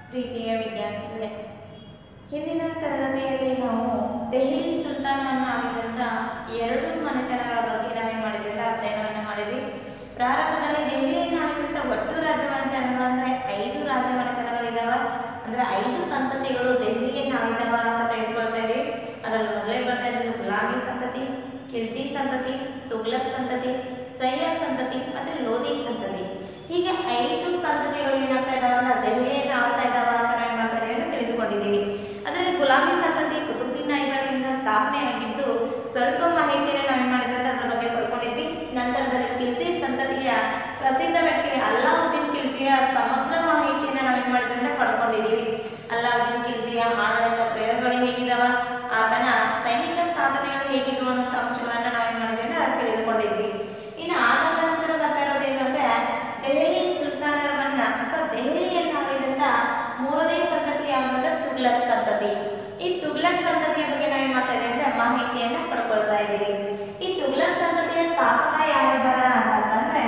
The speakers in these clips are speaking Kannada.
ಪ್ರೀತಿಯ ವಿದ್ಯಾರ್ಥಿಗಳೇ ಹಿಂದಿನ ತರಗತಿಯಲ್ಲಿ ನಾವು ದೆಹಲಿ ಸುಲ್ತಾನವನ್ನು ಆಳಿದಂತ ಎರಡು ಮನೆತನಗಳ ಬಗ್ಗೆ ನಾವೇನು ಮಾಡಿದ್ವಿ ಅಧ್ಯಯನವನ್ನು ಮಾಡಿದ್ವಿ ಪ್ರಾರಂಭದಲ್ಲಿ ದೆಹಲಿಯನ್ನು ಆಳಿದಂತ ಒಟ್ಟು ರಾಜಮನೆತನಗಳಂದ್ರೆ ಐದು ರಾಜಮನೆತನಗಳಿದಾವ ಅಂದ್ರೆ ಐದು ಸಂತತಿಗಳು ದೆಹಲಿಯನ್ನು ಆಳಿದವ ಅಂತ ತೆಗೆದುಕೊಳ್ತಾ ಇದೀವಿ ಅದರಲ್ಲಿ ಮೊದಲೇ ಬರ್ತಾ ಇರೋದು ಗುಲಾಬಿ ಸಂತತಿ ಖಿಲ್ಜಿ ಸಂತತಿ ತುಗ್ಲಕ್ ಸಂತತಿ ಸೈಯದ್ ಸಂತತಿ ಮತ್ತೆ ಲೋಧಿ ಸಂತತಿ ಹೀಗೆ ಐದು ಸಂತತಿಗಳು ಏನಾಗ್ತಾ ಇದಾವಲ್ಲ ದೆಹಲಿಯನ್ನು ಆಳ್ತಾ ಇದಾವ ಅಂತ ನಾವು ಏನ್ ಮಾಡ್ತಾ ಇದೀವಿ ಅಂತ ತಿಳಿದುಕೊಂಡಿದ್ದೀವಿ ಅದರಲ್ಲಿ ಗುಲಾಬಿ ಸಂತತಿ ಕುತುಬ್ದೀನ್ ಐಬಕ್ನಿಂದ ಸ್ಥಾಪನೆ ಆಗಿದ್ದು ಸ್ವಲ್ಪ ಮಾಹಿತಿಯನ್ನು ನಾವೇನ್ ಮಾಡಿದ್ವಿ ಅಂದ್ರೆ ಅದ್ರ ಬಗ್ಗೆ ಪಡ್ಕೊಂಡಿದ್ವಿ ನಂತರದಲ್ಲಿ ಖಿಲ್ಜಿ ಸಂತತಿಯ ಪ್ರಸಿದ್ಧ ವ್ಯಕ್ತಿ ಅಲ್ಲಾವುದ್ದೀನ್ ಖಿಲ್ಜಿಯ ಸಮಗ್ರ ಮಾಹಿತಿಯನ್ನು ನಾವೇನ್ ಮಾಡಿದ್ವಿ ಅಂದ್ರೆ ಪಡ್ಕೊಂಡಿದ್ದೀವಿ ಅಲ್ಲಾವುದ್ದೀನ್ ಖಿಲ್ಜಿಯ ಆಡಳಿತ ಪ್ರಯೋಗಗಳು ಹೇಗಿದಾವ ಆತನ ಸೈನಿಕ ಸಾಧನೆಗಳು ಹೇಗಿದ್ವು ಅನ್ನೋ ಅಂಶಗಳನ್ನ ನಾವೇನ್ ಮಾಡಿದ್ವಿ ಅಂದ್ರೆ ಅದು ತಿಳಿದುಕೊಂಡಿದ್ವಿ ಇನ್ನು ಆದಾದ ನಂತರ ಬರ್ತಾ ಇರೋದೇನು ಅಂದ್ರೆ ದೆಹಲಿ ಸುಲ್ತಾನರವನ್ನ ಅಥವಾ ದೆಹಲಿಯನ್ನು ಆಳಿದಂತ ಮೂರನೇ ಸಂತತಿ ಯಾವಂದ್ರೆ ತುಗ್ಲಕ್ ಸಂತತಿ ಈ ತುಗ್ಲಕ್ ಸಂತತಿಯ ಬಗ್ಗೆ ನಾವೇನ್ ಮಾಡ್ತಾ ಇದೀವಿ ಅಂದ್ರೆ ಮಾಹಿತಿಯನ್ನ ಪಡ್ಕೊಳ್ತಾ ಇದೀವಿ ಈ ತುಗ್ಲಕ್ ಸಂತತಿಯ ಸ್ಥಾಪಕ ಯಾರಿದಾರ ಅಂತಂದ್ರೆ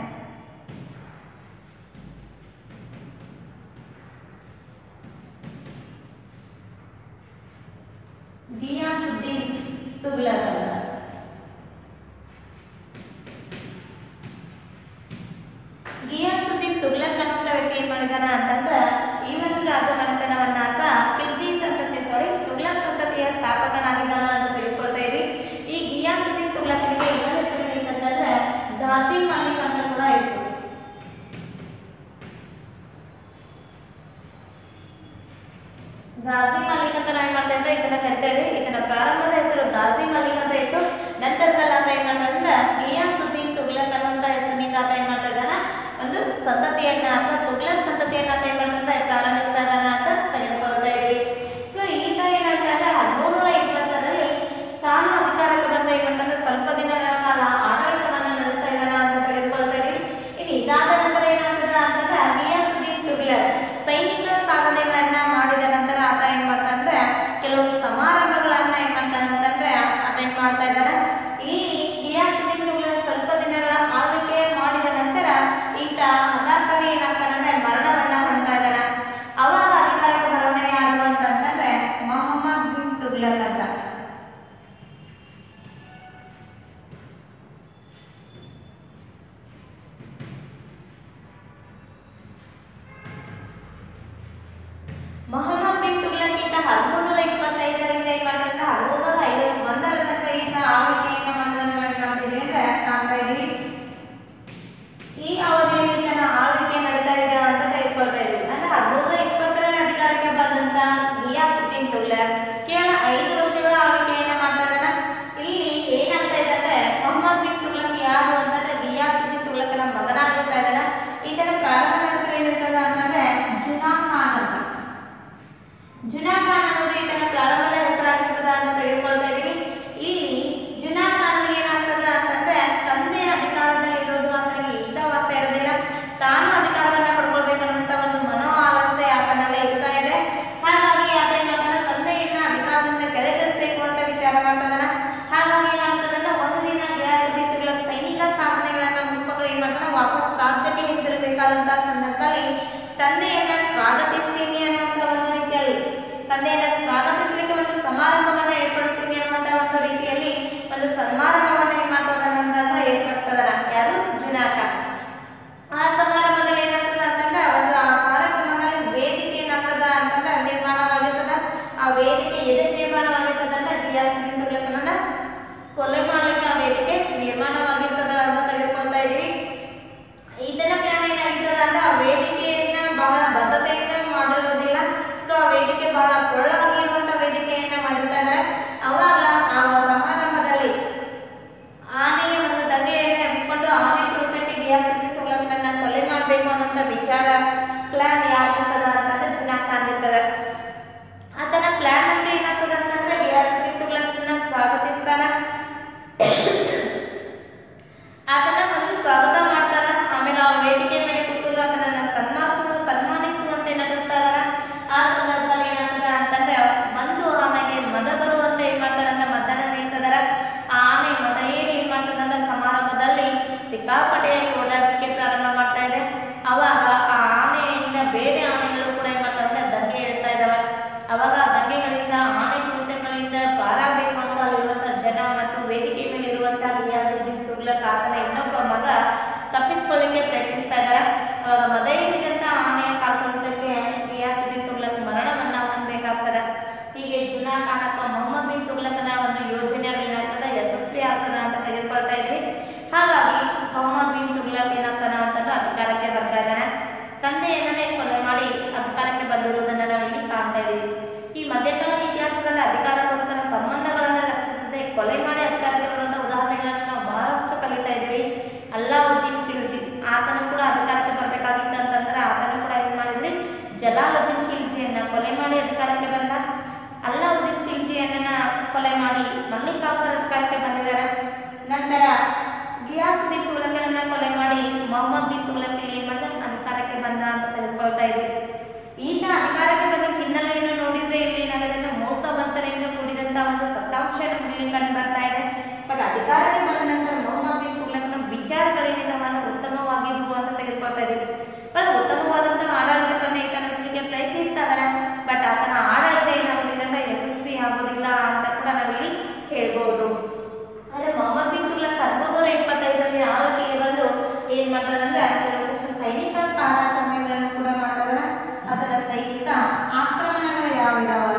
ಗಿಯಾಸುದ್ದೀನ್ ತುಗ್ಲಕ್ ಅಂತ ಗಿಯಾಸುದ್ದೀನ್ ತುಗ್ಲಕ್ ಅನ್ನುವಂತ ವ್ಯಕ್ತಿ ಏನ್ ಮಾಡಿದಾನ ಅಂತಂದ್ರ ಈ ಒಂದು ರಾಜಮನೆತನವನ್ನ ಆತ ಖಿಲ್ಜಿ ಸಂತತಿ ಸಾರಿ ತುಗ್ಲಕ್ ಸಂತತಿಯ ಸ್ಥಾಪಕನಾಗಿದ್ದಾನ ಅಂತ ತಿಳ್ಕೊಳ್ತಾ ಇದ್ವಿ ಈ ಗಿಯಾಸುದ್ದೀನ್ ತುಗ್ಲಕನಿಗೆ ಇನ್ನೊಂದು ಹೆಸರು ಏನಂತಂದ್ರೆ ಗಾಜಿ ಮಾಲಿಕ್ ಅಂತ ಕೂಡ ಇತ್ತು ಗಾಜಿ ಮಾಲಿಕ್ ಅಂತ ನಾವ್ ಏನ್ ಮಾಡ್ತಾ ಇದ್ರೆ ಇದನ್ನ ಕರಿತಾ ಇದ್ವಿ ಇದನ್ನ ಪ್ರಾರಂಭದ ಹೆಸರು ಗಾಜಿ ಮಾಲಿಕ್ ಅಂತ ಇತ್ತು ನಂತರದಲ್ಲಿ ಆತ ಏನ್ ಮಾಡ್ತಾ ಇದ್ದ ಗಿಯಾಸುದ್ದೀನ್ ತುಗ್ಲಕ್ ಅನ್ನುವಂತ ಹೆಸರಿನಿಂದ ಆತ ಏನ್ ಮಾಡ್ತಾ ಇದ್ದಾನ ಒಂದು ಸಂತತಿಯನ್ನ ಅಥವಾ ತುಗ್ಲಕ್ ಸಂತತಿಯನ್ನ ಆತ ಏನ್ ಮಾಡ್ತಾ ಇದ್ದಾನೆ ಪ್ರಾರಂಭಿಸ್ತಾ ಇದ್ದಾನ ಅಂತ ತೆಗೆದುಕೊಳ್ತಾ ಇದ್ವಿ ಸೊ ಈತ ಏನ್ ಹೇಳ್ತಾ ಇದ್ದ ಹದಿಮೂರನೂರ ಇಪ್ಪತ್ತರಲ್ಲಿ ತಾನು ಅಧಿಕಾರಕ್ಕೆ ಬಂದ ಏನ್ ಮಾಡ್ತಾನೆ ಸ್ವಲ್ಪ ದಿನಗಳ ಕಾಲ ಆಡಳಿತವನ್ನ ನಡೆಸ್ತಾ ಇದ್ದಾನ ಅಂತ ತೆಗೆದುಕೊಳ್ತಾ ಇದ್ವಿ ಇನ್ನು ಇದಾದ ನಂತರ ಏನಾಗ್ತದ ಅಂತಂದ್ರೆ ಗಿಯಾಸುದ್ದೀನ್ ತುಗ್ಲಕ್ ಸೈನಿಕ ಸಾಧನೆಗಳನ್ನ ಮಾಡಿದ ನಂತರ ಆತ ಏನ್ ಮಾಡ್ತಾನಂದ್ರೆ ಕೆಲವು ಸಮಾರಂಭಗಳನ್ನ ಏನ್ ಮಾಡ್ತಾನೆ ಅಂತಂದ್ರೆ ಅಟೆಂಡ್ ಮಾಡ್ತಾ ಇದ್ದಾನೆ ಇಲ್ಲಿ ಗಿಯಾಸುದ್ದೀನ್ ತುಗ್ಲಕ್ ಸ್ವಲ್ಪ ದಿನಗಳ ಆಳ್ವಿಕೆ ಮಾಡಿದ ನಂತರ ಈತ ಹಠಾತ್ತನೆ ಏನಾಗ್ತಾನಂದ್ರೆ ಮರಣವನ್ನ ಹೊಂದ್ತಾ ಇದ್ದಾನೆ ಅವಾಗ ಅಧಿಕಾರಕ್ಕೆ ಬರೋಣ ಯಾರು ಅಂತಂದ್ರೆ ಮೊಹಮ್ಮದ್ ಬಿನ್ ತುಗ್ಲಕ್ ಅಂತ ಮೊಹಮ್ಮದ್ ಬಿನ್ ತುಗ್ಲಕ್ ಈತ ಹದಿಮೂರ್ನೂರ ಇಪ್ಪತ್ತೈದರಿಂದ ಏನ್ ಮಾಡ್ತಾನೆ ಹದಿಮೂರ್ನೂರ ಐವತ್ ಒಂದರ ತನಕ ಈತ ಆಳ್ವಿಕೆಯನ್ನ ಮಾಡೋದನ್ನ ನಾವ್ ಏನ್ ಮಾಡ್ತಿದೀವಿ ಅಂದ್ರೆ ಕಾಣ್ತಾ ಇದೀವಿ ಈ ಅವಧಿಯಲ್ಲಿ ತನ್ನ ಆಳ್ವಿಕೆ ನಡೀತಾ ಇದೆ ಅಂತ ತೆಗೆದುಕೊಳ್ತಾ ಇದ್ವಿ ಅಂದ್ರೆ ಹದಿಮೂರ ಇಪ್ಪತ್ತರಲ್ಲಿ ಅಧಿಕಾರಕ್ಕೆ ಬಂದಂತ ಗಿಯಾಸುದ್ದೀನ್ ತುಗ್ಲಕ್ ಕೇವಲ ಐದು ವರ್ಷಗಳ ಆಳ್ವಿಕೆಯನ್ನ ಮಾಡ್ತಾ ಇದ್ದಾನ ಇಲ್ಲಿ ಏನಾಗ್ತಾ ಇದೆ ಅಂದ್ರೆ ಮೊಹಮ್ಮದ್ ಬಿನ್ ತುಗ್ಲಕ್ ಯಾರು ಅಂತಂದ್ರೆ ಗಿಯಾಸುದ್ದೀನ್ ತುಗ್ಲಕನ ಮಗನಾಗಿರ್ತಾ ಇದ್ದಾನ ಈತನ ಪ್ರಾರಂಭದ ಹೆಸರು ಏನಿರ್ತದ ಅಂತಂದ್ರೆ ಜುನಾ ಖಾನ್ ಅಂತ ಜುನಾ ಖಾನ್ ಅನ್ನೋದು ಈತನ ಪ್ರಾರಂಭದ ಹೆಸರಾಗಿರ್ತದ ಅಂತ ತೆಗೆದುಕೊಳ್ತಾ ಇದೀವಿ ಇಲ್ಲಿ ಜುನಾ ಖಾನ್ ಏನಾಗ್ತದ ಅಂತಂದ್ರೆ ತಂದೆ ಅಧಿಕಾರದಲ್ಲಿ ಇರೋದು ಆತನಿಗೆ ಇಷ್ಟವಾಗ್ತಾ ಇರೋದಿಲ್ಲ ತಾನು ಅಧಿಕಾರವನ್ನ ಪಡ್ಕೊಳ್ಬೇಕನ್ನುವಂತ ಒಂದು ಮನೋ ಆಲಸ್ಯ ಆತನಲ್ಲಿ ಇರ್ತಾ ಇದೆ ಹಾಗಾಗಿ ಆತ ಏನ್ ಮಾಡ್ತಾನೆ ತಂದೆಯನ್ನ ಅಧಿಕಾರದಿಂದ ಕೆಳಗಿಳಿಸ್ಬೇಕು ಅಂತ ವಿಚಾರ ಮಾಡ್ತಾನ ಹಾಗಾಗಿ ಏನಾಗ್ತದಂದ್ರೆ ಒಂದು ದಿನ ಗಿಯಾಸುದ್ದೀನ್ ತುಗ್ಲಕ್ ಸೈನಿಕ ಸಾಧನೆಗಳನ್ನ ಮುಗಿಸ್ಕೊಂಡು ಏನ್ ಮಾಡ್ತಾನೆ ವಾಪಸ್ ರಾಜ್ಯಕ್ಕೆ ಹಿಂದಿರುಗಬೇಕಾದಂತ ಸಂದರ್ಭದಲ್ಲಿ ತಂದೆಯನ್ನ ಸ್ವಾಗತಿಸ್ತೀನಿ ಅನ್ನುವಂತ ಒಂದು ರೀತಿಯಲ್ಲಿ ತಂದೆಯನ್ನ ಸ್ವಾಗತಿಸ್ಲಿಕ್ಕೆ ಒಂದು ಸಮಾರಂಭವನ್ನ ಏರ್ಪಡಿಸ್ತೀನಿ ಅನ್ನುವಂತ ಒಂದು ರೀತಿಯಲ್ಲಿ ಒಂದು ಸಮಾರಂಭವನ್ನ ಏನ್ ಮಾಡ್ತಾರ ಅಂತಂದ್ರೆ ಏರ್ಪಡಿಸ್ತಾರ ಯಾರು ಜುನಾಕ ಆ ಸಮಾರಂಭದಲ್ಲಿ ಏನಾಗ್ತದ ಅಂತಂದ್ರೆ ಒಂದು ಆ ಕಾರ್ಯಕ್ರಮದಲ್ಲಿ ವೇದಿಕೆ ಏನಾಗ್ತದ ಅಂತಂದ್ರೆ ನಿರ್ಮಾಣವಾಗಿರ್ತದ ಆ ವೇದಿಕೆ ಎದಕ್ಕೆ ನಿರ್ಮಾಣವಾಗಿರ್ತದ ಅಂತ ಗಿಯಾಸುದ್ದೀನ್ ತುಗ್ಲಕನನ್ನ ಕೊಲೆ ಮಾಡಲಿಕ್ಕೆ ಆ ವೇದಿಕೆ ನಿರ್ಮಾಣವಾಗಿರ್ತದ ಅಂತ ತೆಗೆದುಕೊಳ್ತಾ ಇದೀವಿ ಇದನ್ನ ಪ್ಲಾನ್ ಏನಾಗಿರ್ತದ ಅಂದ್ರೆ ಆ ವೇದಿಕೆಯನ್ನ ಬಹಳ ಬದ್ಧತೆಯಿಂದ ಮಾಡಿರೋದಿಲ್ಲ ಸೊ ಆ ವೇದಿಕೆ ಬಹಳ ಪೊಳ್ಳಾಗಿರುವಂತ ವೇದಿಕೆಯನ್ನ ಮಾಡಿರ್ತಾ ಇದ್ದಾರೆ ಅವಾಗ ಆ ಸಮಾರಂಭದಲ್ಲಿ ಜಲಾಲುದ್ದೀನ್ ಖಿಲ್ಜಿಯನ್ನ ಕೊಲೆ ಮಾಡಿ ಅಧಿಕಾರಕ್ಕೆ ಬಂದ ಅಲ್ಲಾವುದ್ದೀನ್ ಖಿಲ್ಜಿಯನ್ನ ಕೊಲೆ ಮಾಡಿ ಮಲ್ಲಿಕಾಫರ್ ಅಧಿಕಾರಕ್ಕೆ ಬಂದಿದ್ದಾರೆ ನಂತರ ಗಿಯಾಸುದ್ದೀನ್ ತುಘಲಕನನ್ನ ಕೊಲೆ ಮಾಡಿ ಮೊಹಮ್ಮದ್ ಬಿನ್ ತುಘಲಕ್ ಏನ್ ಮಾಡಿದ ಅಧಿಕಾರಕ್ಕೆ ಬಂದ ಅಂತ ತೆಗೆದುಕೊಳ್ತಾ ಇದ್ದೀವಿ ಈತ ಅಧಿಕಾರಕ್ಕೆ ಬಂದ ಹಿನ್ನೆಲೆಯನ್ನು ನೋಡಿದ್ರೆ ಇಲ್ಲಿ ಏನಾಗುತ್ತೆ ಮೋಸ ವಂಚನೆಯಿಂದ ಕೂಡಿದಂತ ಒಂದು ಸತ್ತಾಂಶ ಇಲ್ಲಿ ಕಂಡು ಬರ್ತಾ ಇದೆ ಬಟ್ ಅಧಿಕಾರಕ್ಕೆ ಬಂದ ನಂತರ ಮೊಹಮ್ಮದ್ ಬಿನ್ ತುಘಲಕ್ನ ವಿಚಾರಗಳೇನಿದೆ ಅವನ್ನ ಉತ್ತಮವಾಗಿದ್ವು ಅಂತ ತೆಗೆದುಕೊಳ್ತಾ ಇದ್ದೀವಿ ಬಹಳ ಉತ್ತಮವಾದಂತ ಆಡಳಿತವನ್ನ ಈತ ನಡೆಸಲಿಕ್ಕೆ ಪ್ರಯತ್ನಿಸ್ತಾ ಇದಾರೆ ಬಟ್ ಆತನ ಆಡಳಿತ ಏನಾಗೋದಿಲ್ಲ ಅಂದ್ರೆ ಯಶಸ್ವಿ ಆಗೋದಿಲ್ಲ ಅಂತ ಕೂಡ ನಾವಿಲ್ಲಿ ಹೇಳ್ಬೋದು ಆದ್ರೆ ಮೊಹಮ್ಮದ್ ಬಿನ್ ತುಘಲಕ್ ಹದಿಮೂರು ಇಪ್ಪತ್ತೈದರಲ್ಲಿ ಆಳ್ವಿಕೆಗೆ ಬಂದು ಏನ್ ಮಾಡ್ತದಂದ್ರೆ ಕೆಲವೊಂದಿಷ್ಟು ಸೈನಿಕ ಕಾರ್ಯಾಚರಣೆಗಳನ್ನು ಕೂಡ ಮಾಡ್ತದನ ಅದರ ಸೈನಿಕ ಆಕ್ರಮಣಗಳು ಯಾವಿದಾವ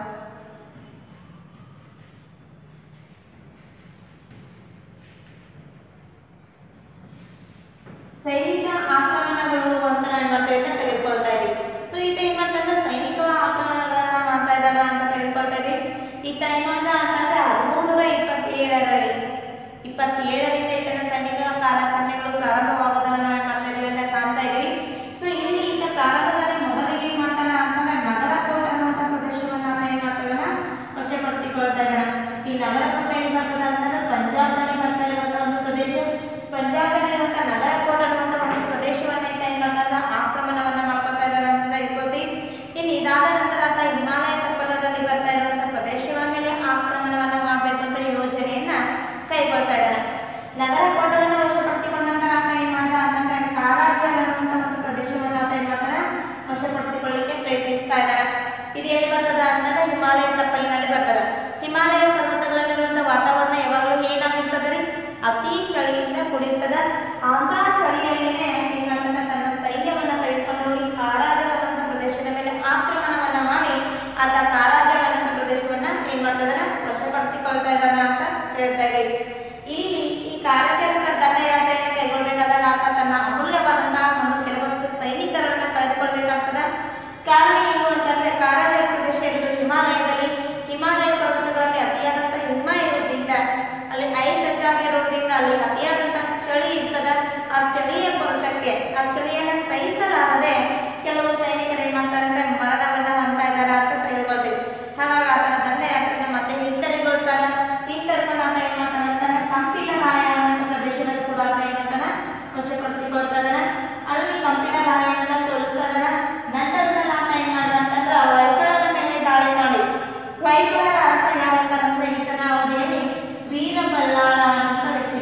ಸೈನಿಕ ಆಕ್ರಮಣಗಳು ಅಂತ ನಾನು ಮಾಡ್ತಾ ತೆಗೆದುಕೊಳ್ತಾ ಇದ್ದೀವಿ ಸೊ ಈತ ಏನ್ ಮಾಡ್ತಂದ್ರೆ ಸೈನಿಕ ಆಕ್ರಮಣಗಳನ್ನ ಮಾಡ್ತಾ ಇದ್ದಾನ ಅಂತ ತೆಗೆದುಕೊಳ್ತಾ ಇದೀವಿ ಈತ ಏನ್ ಮಾಡ್ದ ಅಂತಂದ್ರೆ ಹದಿಮೂನೂರ ಇಪ್ಪತ್ತೇಳರಲ್ಲಿ ಇಪ್ಪತ್ತೇಳರಿಂದ ಈತನ ಸೈನಿಕ ಕಾರ್ಯಾಚರಣೆಗಳು ಪ್ರಾರಂಭವಾಗೋದನ್ನ ನಾವು ಏನ್ ಮಾಡ್ತಾ ಇದೀವಿ ಅಂತ ಕಾಣ್ತಾ ಇದೀವಿ ಸೊ ಇಲ್ಲಿ ಈತ ಪ್ರಾರಂಭದಲ್ಲಿ ಮೊದಲಿಗೆ ಏನ್ ಮಾಡ್ತಾನ ಅಂತಂದ್ರೆ ನಗರಕೋಟ್ ಅನ್ನುವಂತ ಪ್ರದೇಶವನ್ನ ಆತ ಏನ್ ಮಾಡ್ತಾ ಇದ್ದಾನ ವಶಪಡಿಸಿಕೊಳ್ತಾ ಇದ್ದಾನ ಈ ನಗರಕೋಟ ಎಲ್ಲಿ ಬರ್ತದ ಅಂತಂದ್ರೆ ಪಂಜಾಬ್ನಲ್ಲಿ ಬರ್ತಾ ಇರುವಂತ ಒಂದು ಪ್ರದೇಶ ಪಂಜಾಬ್ನಲ್ಲಿರುವಂತ ನಗರಕೋಟ್ ಅನ್ನುವಂತ ಒಂದು ಪ್ರದೇಶವನ್ನ ಈತ ಏನ್ ಮಾಡ್ತಾನ ಆಕ್ರಮಣವನ್ನ ಮಾಡ್ಕೊಳ್ತಾ ಇದ್ದಾನೆ ಅಂತ ತಿಳ್ಕೊಳ್ತೀವಿ ಇನ್ನು ಇದಾದ ನಂತರ ಆತ ಹಿಮಾಲಯ ತಪ್ಪಲದಲ್ಲಿ ಬರ್ತಾ ಇರುವಂತ ಪ್ರದೇಶಗಳ ಮೇಲೆ ಆಕ್ರಮಣವನ್ನ ಮಾಡ್ಬೇಕು ಅಂತ ಯೋಜನೆಯನ್ನ ಕೈಗೊಳ್ತಾ ಇದ್ದಾನೆ ನಗರ ಕೋಟವನ್ನು ವಶಪಡಿಸಿಕೊಂಡ ನಂತರ ಆತ ಏನ್ ಮಾಡ್ದ ಅಂತಂದ್ರೆ ಕಾರಾಜಲ್ ಅನ್ನುವಂತ ಒಂದು ಪ್ರದೇಶವನ್ನು ಆತ ಏನ್ ಮಾಡ್ತಾನೆ ವಶಪಡಿಸಿಕೊಳ್ಳಿಕ್ಕೆ ಪ್ರಯತ್ನಿಸ್ತಾ ಇದ್ದಾನೆ ಇದು ಎಲ್ಲಿ ಬರ್ತದ ಅಂತಂದ್ರೆ ಹಿಮಾಲಯ ತಪ್ಪಲಿನಲ್ಲಿ ಬರ್ತದ ಹಿಮಾಲಯ ಪರ್ವತಗಳಲ್ಲಿರುವಂತ ವಾತಾವರಣ ಯಾವಾಗಲೂ ಏನಾಗಿರ್ತದೆ ಅತಿ ಚಳಿಯಿಂದ ಕೂಡಿರ್ತದ ಅಂತ ಚಳಿಯಲ್ಲಿನೇ ಏನ್ ಮಾಡ್ತಾನೆ ತನ್ನ ಸೈನ್ಯವನ್ನ ತೆಗೆದುಕೊಂಡು ಹೋಗಿ ಕಾರಾಜಲ್ ಅನ್ನುವಂತ ಪ್ರದೇಶದ ಮೇಲೆ ಆಕ್ರಮಣವನ್ನ ಮಾಡಿ ಆತ ಕಾರಾಜಲ್ ಅನ್ನುವಂತ ಪ್ರದೇಶವನ್ನ ಏನ್ ಮಾಡ್ತದನ ವಶಪಡಿಸಿಕೊಳ್ತಾ ಇದ್ದಾನ ಅಂತ ಹೇಳ್ತಾ ಇದೀವಿ ಇಲ್ಲಿ ಈ ಕಾರ್ಯಾಚರಣೆ ದಂಡಯಾತ್ರೆಯನ್ನು ಕೈಗೊಳ್ಳಬೇಕಾದಾಗ ಆತ ತನ್ನ ಅಮೂಲ್ಯವಾದಂತಹ ಒಂದು ಕೆಲವಷ್ಟು ಸೈನಿಕರನ್ನ ಕಳೆದುಕೊಳ್ಬೇಕಾಗ್ತದ ಕಾರಣ ಏನು ಅಂತಂದ್ರೆ ಕಾರಾಜಲ ಪ್ರದೇಶ ಇರೋದು ಹಿಮಾಲಯದಲ್ಲಿ ಹಿಮಾಲಯ ಪರ್ವತಗಳಲ್ಲಿ ಅತಿಯಾದಂತಹ ಹಿಮ ಇರೋದ್ರಿಂದ ಅಲ್ಲಿ ಐಸ್ ಹೆಚ್ಚಾಗಿರೋದ್ರಿಂದ ಅಲ್ಲಿ ಅತಿಯಾದಂತಹ ಚಳಿ ಇರ್ತದ ಆ ಚಳಿಯ ಕೊರತಕ್ಕೆ ಆ ಚಳಿಯನ್ನ ಸಹಿಸಲಾರದೆ ಕೆಲವು ಸೈನಿಕರು ಏನ್ ಮಾಡ್ತಾರೆ ಅಂದ್ರೆ ಮರಣವನ್ನ ಹೊಂದ್ತಾ ಇದ್ದಾರೆ ಅಂತ ತಿಳಿದುಕೊಳ್ತೀವಿ ಹಾಗಾಗಿ ಆತನ ದಂಡಯಾತ್ರೆನ ಮತ್ತೆ ಹಿಂತರಿಗೊಳ್ತಾರ ಹಿಂತರ್ಕೊಂಡು ಆತ ಏನ್ ಮಾಡ್ತಾನೆ ಅಂತಂದ್ರೆ ಕಂಪಿಲ ರಾಯ ಅನ್ನೋ ಪ್ರದೇಶದಲ್ಲಿ ಕೂಡ ಆತ ಏನ್ ಮಾಡ್ತಾನ ವಶಪಡಿಸಿಕೊಳ್ತಾ ಇದಾನ ಅಲ್ಲಿ ಕಂಪಿಲ ರಾಯನನ್ನ ಸೋಲಿಸ್ತಾ ಇದಾನ ನಂತರದಲ್ಲಿ ಆತ ಏನ್ ಮಾಡ್ದ ಅಂತಂದ್ರೆ ಹೊಯ್ಸಳರ ಮೇಲೆ ದಾಳಿ ಮಾಡಿ ಹೊಯ್ಸಳರ ಅರಸ ಯಾರಂತಾರಂದ್ರೆ ಈತನ ಅವಧಿಯಲ್ಲಿ ವೀರಬಲ್ಲಾಳ ಅನ್ನುವಂತ ವ್ಯಕ್ತಿ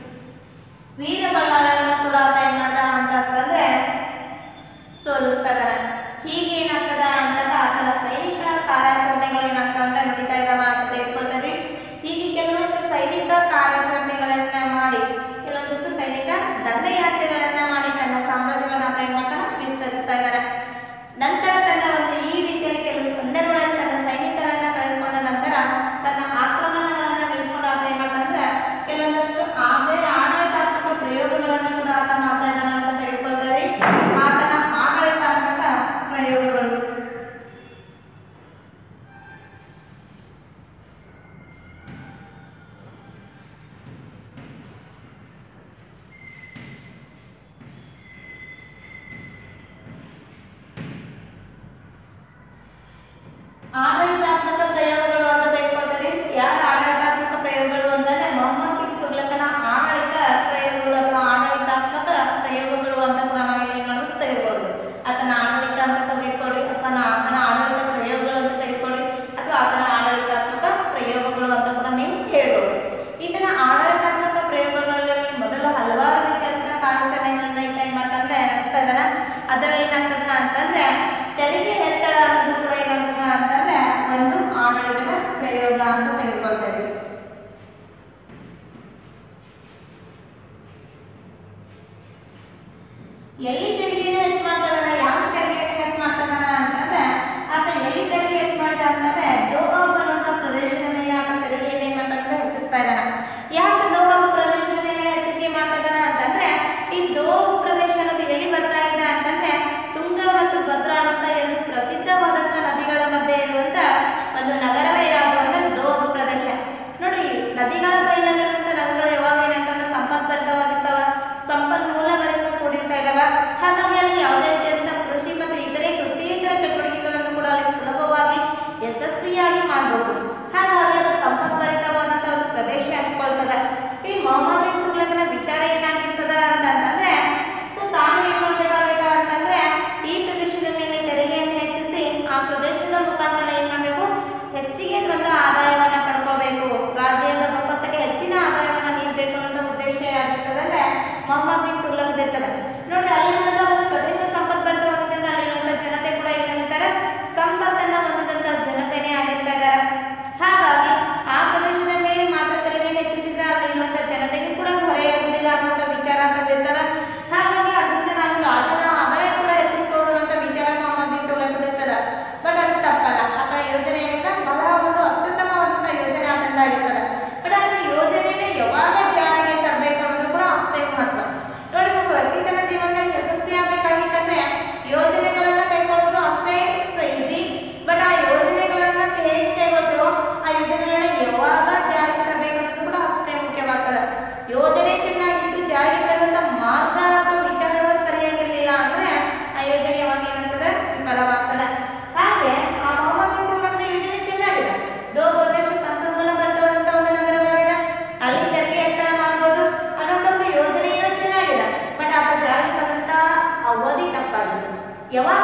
ವೀರಬಲ್ಲಾಳನ ಕೂಡ ಆತ ಏನ್ ಮಾಡ್ದ ಅಂತಂದ್ರೆ ಸೋಲಿಸ್ತಾ ಇದಾನ ಹೀಗೆ ಏನಾಗ್ತದ ಅಂತಂದ್ರೆ ಆತನ ಸೈನಿಕ ಕಾರ್ಯಾಚರಣೆಗಳು ಏನಾಗ್ತಾವ ಅಂತ ನಡೀತಾ ಇದಾವ ಅಂತ ತೆಗೆದುಕೊಳ್ತದೆ ಹೀಗೆ ಕೆಲವಷ್ಟು ಸೈನಿಕ ಕಾರ್ಯಾಚರಣೆಗಳನ್ನ ಮಾಡಿ ಕೆಲವೊಂದಿಷ್ಟು ಸೈನಿಕ ದಂಡಯಾತ್ರೆಗಳನ್ನ ಮಾಡಿ ತನ್ನ ಸಾಮ್ರಾಜ್ಯವನ್ನ ಆತ ಏನ್ ಮಾಡ್ತಾನ ವಿಸ್ತರಿಸ್ತಾ ಇದ್ದಾನೆ ನಂತರ ತನ್ನ ಒಂದು ಈ ರೀತಿಯಲ್ಲಿ ಕೆಲವು ಸಂದರ್ಭಗಳಲ್ಲಿ ತನ್ನ ಸೈನಿಕರನ್ನ ಕಳೆದುಕೊಂಡ ನಂತರ ತನ್ನ ಆಕ್ರಮಣಗಳನ್ನ ನಿಲ್ಲಿಸ್ಕೊಂಡು ಆತ ಏನ್ ಮಾಡ್ತಾನಂದ್ರೆ ಕೆಲವೊಂದಷ್ಟು ಆದ್ರೆ ಆಡಳಿತಾತ್ಮಕ ಪ್ರಯೋಗಗಳನ್ನು ಕೂಡ ಆತ ಮಾಡ್ತಾ ಇದ್ದಾನೆ ಅಂತ ತೆಗೆದುಕೊಳ್ತಾರೆ ಆತನ ಆಡಳಿತಾತ್ಮಕ ಪ್ರಯೋಗಗಳು ಆಡಳಿತಾತ್ಮಕ ಪ್ರಯೋಗಗಳು ಅಂತ ತೆಗೆದುಕೊಳ್ತಾರೆ ಯಾರ ಆಡಳಿತಾತ್ಮಕ ಪ್ರಯೋಗಗಳು ಅಂತಂದ್ರೆ ಮೊಹಮ್ಮದ್ ಬಿನ್ ತುಗ್ಲಕನ ಆಡಳಿತ ಪ್ರಯೋಗಗಳು ಅಥವಾ ಆಡಳಿತಾತ್ಮಕ ಪ್ರಯೋಗಗಳು ಅಂತ ಕೂಡ ನಾವಿಲ್ಲಿ ಏನ್ ಮಾಡ್ಬೋದು ತೆಗೆದುಕೊಳ್ಳೋದು ಆತನ ಆಡಳಿತ ಅಂತ ತೆಗೆದುಕೊಳ್ಳಿ ಅಥವಾ ನಾ- ಆತನ ಆಡಳಿತ ಪ್ರಯೋಗಗಳು ಅಂತ ತೆಗೆದುಕೊಳ್ಳಿ ಅಥವಾ ಆತನ ಆಡಳಿತಾತ್ಮಕ ಪ್ರಯೋಗಗಳು ಅಂತ ಕೂಡ ನೀವು ಹೇಳ್ಬೋದು ಈತನ ಆಡಳಿತಾತ್ಮಕ ಪ್ರಯೋಗಗಳಲ್ಲಿ ಮೊದಲು ಹಲವಾರು ರೀತಿಯಾದಂತಹ ಕಾರ್ಯಾಚರಣೆಗಳನ್ನ ಈತ ಏನ್ ಮಾಡ್ತಾನೆ ನಡೆಸ್ತಾ ಇದ್ದಾನ ಅದರಲ್ಲಿ ಏನಾಗ್ತದ ಅಂತಂದ್ರೆ ತೆರಿಗೆ ಹೆಚ್ಚಳ ಅನ್ನೋದು ಕೂಡ ಏನಾಗ್ತದ ಅಂತಂದ್ರೆ ಒಂದು ಆಡಳಿತದ ಪ್ರಯೋಗ ಅಂತ ತೆಗೆದುಕೊಳ್ತೇವೆ ಎಲ್ಲಿ ತೆರಿಗೆಯನ್ನು ಹೆಚ್ಚು ಮಾಡ್ತಾನ ಯಾವ ತೆರಿಗೆಯನ್ನು ಹೆಚ್ಚು ಮಾಡ್ತಾನ ಅಂತಂದ್ರೆ ಆತ ಎಲ್ಲಿ ತೆರಿಗೆ ಹೆಚ್ಚು ಮಾಡಿದ ಅಂತಂದ್ರೆ ದೋಹಬ್ ಅನ್ನುವಂಥ ಪ್ರದೇಶದ ಮೇಲೆ ಆತ ತೆರಿಗೆಯನ್ನು ಏನ್ ಮಾಡ್ತಾನೆ ಹೆಚ್ಚಿಸ್ತಾ ಇದ್ದಾನ ಯಾಕೆ ದೋಹಬ್ ಪ್ರದೇಶದ ಮೇಲೆ ಹೆಚ್ಚಿಗೆ ಮಾಡ್ತಾ ಇದ್ದಾನ ಅಂತಂದ್ರೆ ಈ ದೋಹಬ್ ಪ್ರದೇಶ ಅನ್ನೋದು ಎಲ್ಲಿ ಬರ್ತಾ ಇದೆ ಅಂತಂದ್ರೆ ತುಂಗ ಮತ್ತು ಭದ್ರಾ ಅನ್ನುವಂಥ ಎರಡು ಪ್ರಸಿದ್ಧವಾದಂಥ ನದಿಗಳ ಮಧ್ಯೆ ಇರುವಂತ ಒಂದು ನಗರವೇ ಯಾವುದು ಅಂದ್ರೆ ದೋಹಬ್ ಪ್ರದೇಶ ನೋಡಿ ನದಿಗಳ ಬೈಲಲ್ಲಿರುವಂತ ನಗರಗಳು ಯಾವಾಗ ಏನಾಗ್ತವೆ ಸಂಪದ್ಭರಿತವಾಗಿರ್ತಾವ ಸಂಪನ್ಮೂಲಗಳಿಂದ ಕೂಡಿರ್ತಾ ಇದಾವ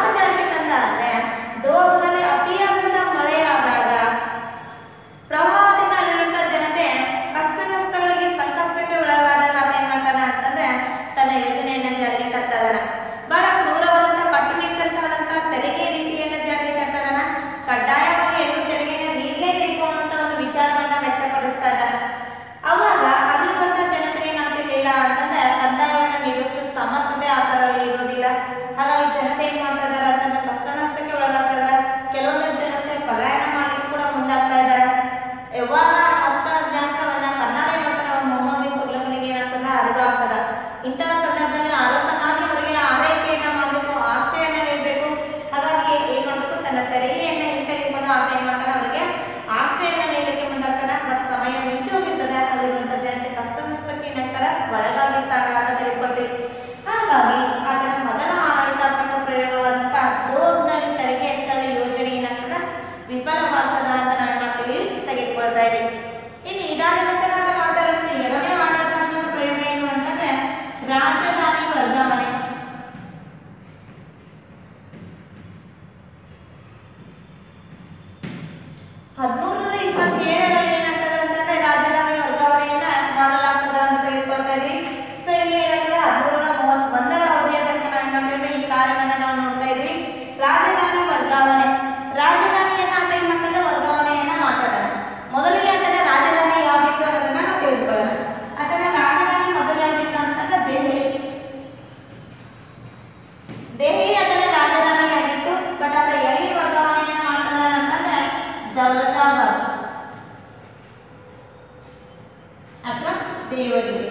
ಯಾವಾಗ ಜಾರಿಗೆ ತಂದ ಅಂದ್ರೆ ದೋಹದಲ್ಲಿ ಅತಿಯಾದಂತ ಮಳೆಯಾದಾಗ ಪ್ರವಾಹದಿಂದ ಅಲ್ಲಿರುವಂತ ಜನತೆ ಕಷ್ಟ ನಷ್ಟಗಳಿಗೆ ಸಂಕಷ್ಟಕ್ಕೆ ಒಳಗಾದಾಗ ಆತ ಏನ್ ಮಾಡ್ತಾನ ಅಂತಂದ್ರೆ ತನ್ನ ಯೋಜನೆಯನ್ನ ಜಾರಿಗೆ ತರ್ತದನ ಬಹಳ ಕ್ರೂರವಾದಂತ ಕಟ್ಟುನಿಟ್ಟಂತವಾದಂತ ತೆರಿಗೆ ರೀತಿಯನ್ನ ಜಾರಿಗೆ ತರ್ತದನ ಕಡ್ಡಾಯವಾಗಿ ಎಲ್ಲೂ ತೆರಿಗೆಯನ್ನು ನೀಡಲೇಬೇಕು ಅನ್ನುವಂತ ಒಂದು ವಿಚಾರವನ್ನ ವ್ಯಕ್ತಪಡಿಸ್ತಾ ಇದ್ದಾನೆ ಅವಾಗ ಅಲ್ಲಿರುವಂತ ಜನತೆಗೆ ಏನಾಗ್ತಿರ್ಲಿಲ್ಲ ಅಂತಂದ್ರೆ ಕಂದಾಯವನ್ನ ನೀಡುವಷ್ಟು ಸಮರ್ಥತೆ ಆ ತರಲ್ಲಿ ಇರೋದಿಲ್ಲ ಹಾಗಾಗಿ ಜನತೆ ಏನ್ ಮಾಡ್ತಾ ಇದಾರೆ ಅಂತಂದ್ರೆ ಕಷ್ಟ ನಷ್ಟಕ್ಕೆ ಒಳಗಾಗ್ತಾ ಇದಾರೆ ಕೆಲವೊಂದು ಜನತೆ ಪಲಾಯನ ಮಾಡ್ಲಿಕ್ಕೆ ಕೂಡ ಮುಂದಾಗ್ತಾ ಇದಾರೆ ಯಾವಾಗ ಕಷ್ಟ ನಷ್ಟವನ್ನ ಕಣ್ಣಾರೆ ನೋಡ್ತಾನೆ ಮೊಹಮ್ಮದ್ ಬಿನ್ ತುಗ್ಲಕನಿಗೆ ಏನಾಗ್ತದ ಅರಿವು ಆಗ್ತದ ಇಂತಹ ಸಂದರ್ಭದಲ್ಲಿ ಅರಸನಾಗಿ ಅವರಿಗೆ ಆರೈಕೆಯನ್ನ ಮಾಡಬೇಕು ಆಶ್ರಯನ ನೀಡಬೇಕು ಹಾಗಾಗಿ ಏನ್ ಮಾಡ್ಬೇಕು ತನ್ನ ತೆರಿಗೆಯನ್ನ ಹಿಂತೆಗೆದುಕೊಂಡು ಆತ ಏನ್ ಮಾಡ್ತಾನೆ ಅವರಿಗೆ ಆಶ್ರಯನ ನೀಡಲಿಕ್ಕೆ ಮುಂದಾಗ್ತಾನೆ ಬಟ್ ಸಮಯ ಮಿಂಚಿ ಹೋಗಿರ್ತದೆ ಅಲ್ಲಿರುವಂತ ಜನತೆ ಕಷ್ಟ ನಷ್ಟಕ್ಕೆ ಏನಾಗ್ತಾರೆ ಒಳಗಾಗಿರ್ತಾರೆ ಅಂತ ತೆಗೆದುಕೊಳ್ತೀವಿ ಹಾಗಾಗಿ ಆತನ ಮೊದಲ ಆಡಳಿತಾತ್ಮಕ ಪ್ರಯೋಗವಾದಂತಹ ದೋಗ್ನಲ್ಲಿ ತೆರಿಗೆ ಹೆಚ್ಚಳ ಯೋಜನೆ ಏನಾಗ್ತದ ವಿಫಲವಾಗ್ತದ ಅಂತ ನಾವು ಮಾಡ್ತೀವಿ ತೆಗೆದುಕೊಳ್ತಾ ಇದ್ದೀವಿ ಇನ್ನು ಇದಾದ ನಂತರ ಆತ ಮಾಡ್ತಾ ಇರುವಂತ ಎರಡನೇ ಆಡಳಿತಾತ್ಮಕ ಪ್ರಯೋಗ ಏನು ಅಂತಂದ್ರೆ ರಾಜಧಾನಿ ವರ್ಗಾವಣೆ ಹದಿಮೂರನೂರ ಇಪ್ಪತ್ತೇಳರಲ್ಲಿ ಏನಾಗ್ತದೆ ಅಂತಂದ್ರೆ ರಾಜಧಾನಿ ವರ್ಗಾವಣೆಯನ್ನ ಮಾಡಲಾಗ್ತದ ಅಂತ ತೆಗೆದುಕೊಳ್ತಾ ಇದೀವಿ ಸೊ ಇಲ್ಲಿ ಏನಾಗ್ತದೆ ಹದಿಮೂರನೂರ ಮೂವತ್ತೊಂದರ ಅವಧಿಯ ತನಕ ನಾವು ಏನ್ ಮಾಡ್ತೀವಿ ಈ ಕಾರ್ಯವನ್ನ ನಾವು ನೋಡ್ತಾ ಇದೀವಿ ರಾಜಧಾನಿ ವರ್ಗಾವಣೆ ರಾಜಧಾನಿಯನ್ನ ಆತ ಏನ್ ಮಾಡ್ತಾನೆ ವರ್ಗಾವಣೆಯನ್ನ ಮಾಡ್ತಾನೆ ಮೊದಲಿಗೆ ಆತನ ರಾಜಧಾನಿ ಯಾವ್ದಿತ್ತು ಅನ್ನೋದನ್ನ ನಾವು ತಿಳಿದುಕೊಳ್ಳೋಣ ಆತನ ರಾಜಧಾನಿ ಮೊದಲು ಯಾವ್ದಿತ್ತು ಅಂತಂದ್ರೆ ದೆಹಲಿ ದೆಹಲಿ ಆತನ ರಾಜಧಾನಿಯಾಗಿತ್ತು ಬಟ್ ಆತ ಎಲ್ಲಿ ವರ್ಗಾವಣೆಯನ್ನ ಮಾಡ್ತಾನೆ ಅಂತಂದ್ರೆ ದೌಲತಾಬಾದ್ ಅಥವಾ ದೇವಗಿರಿ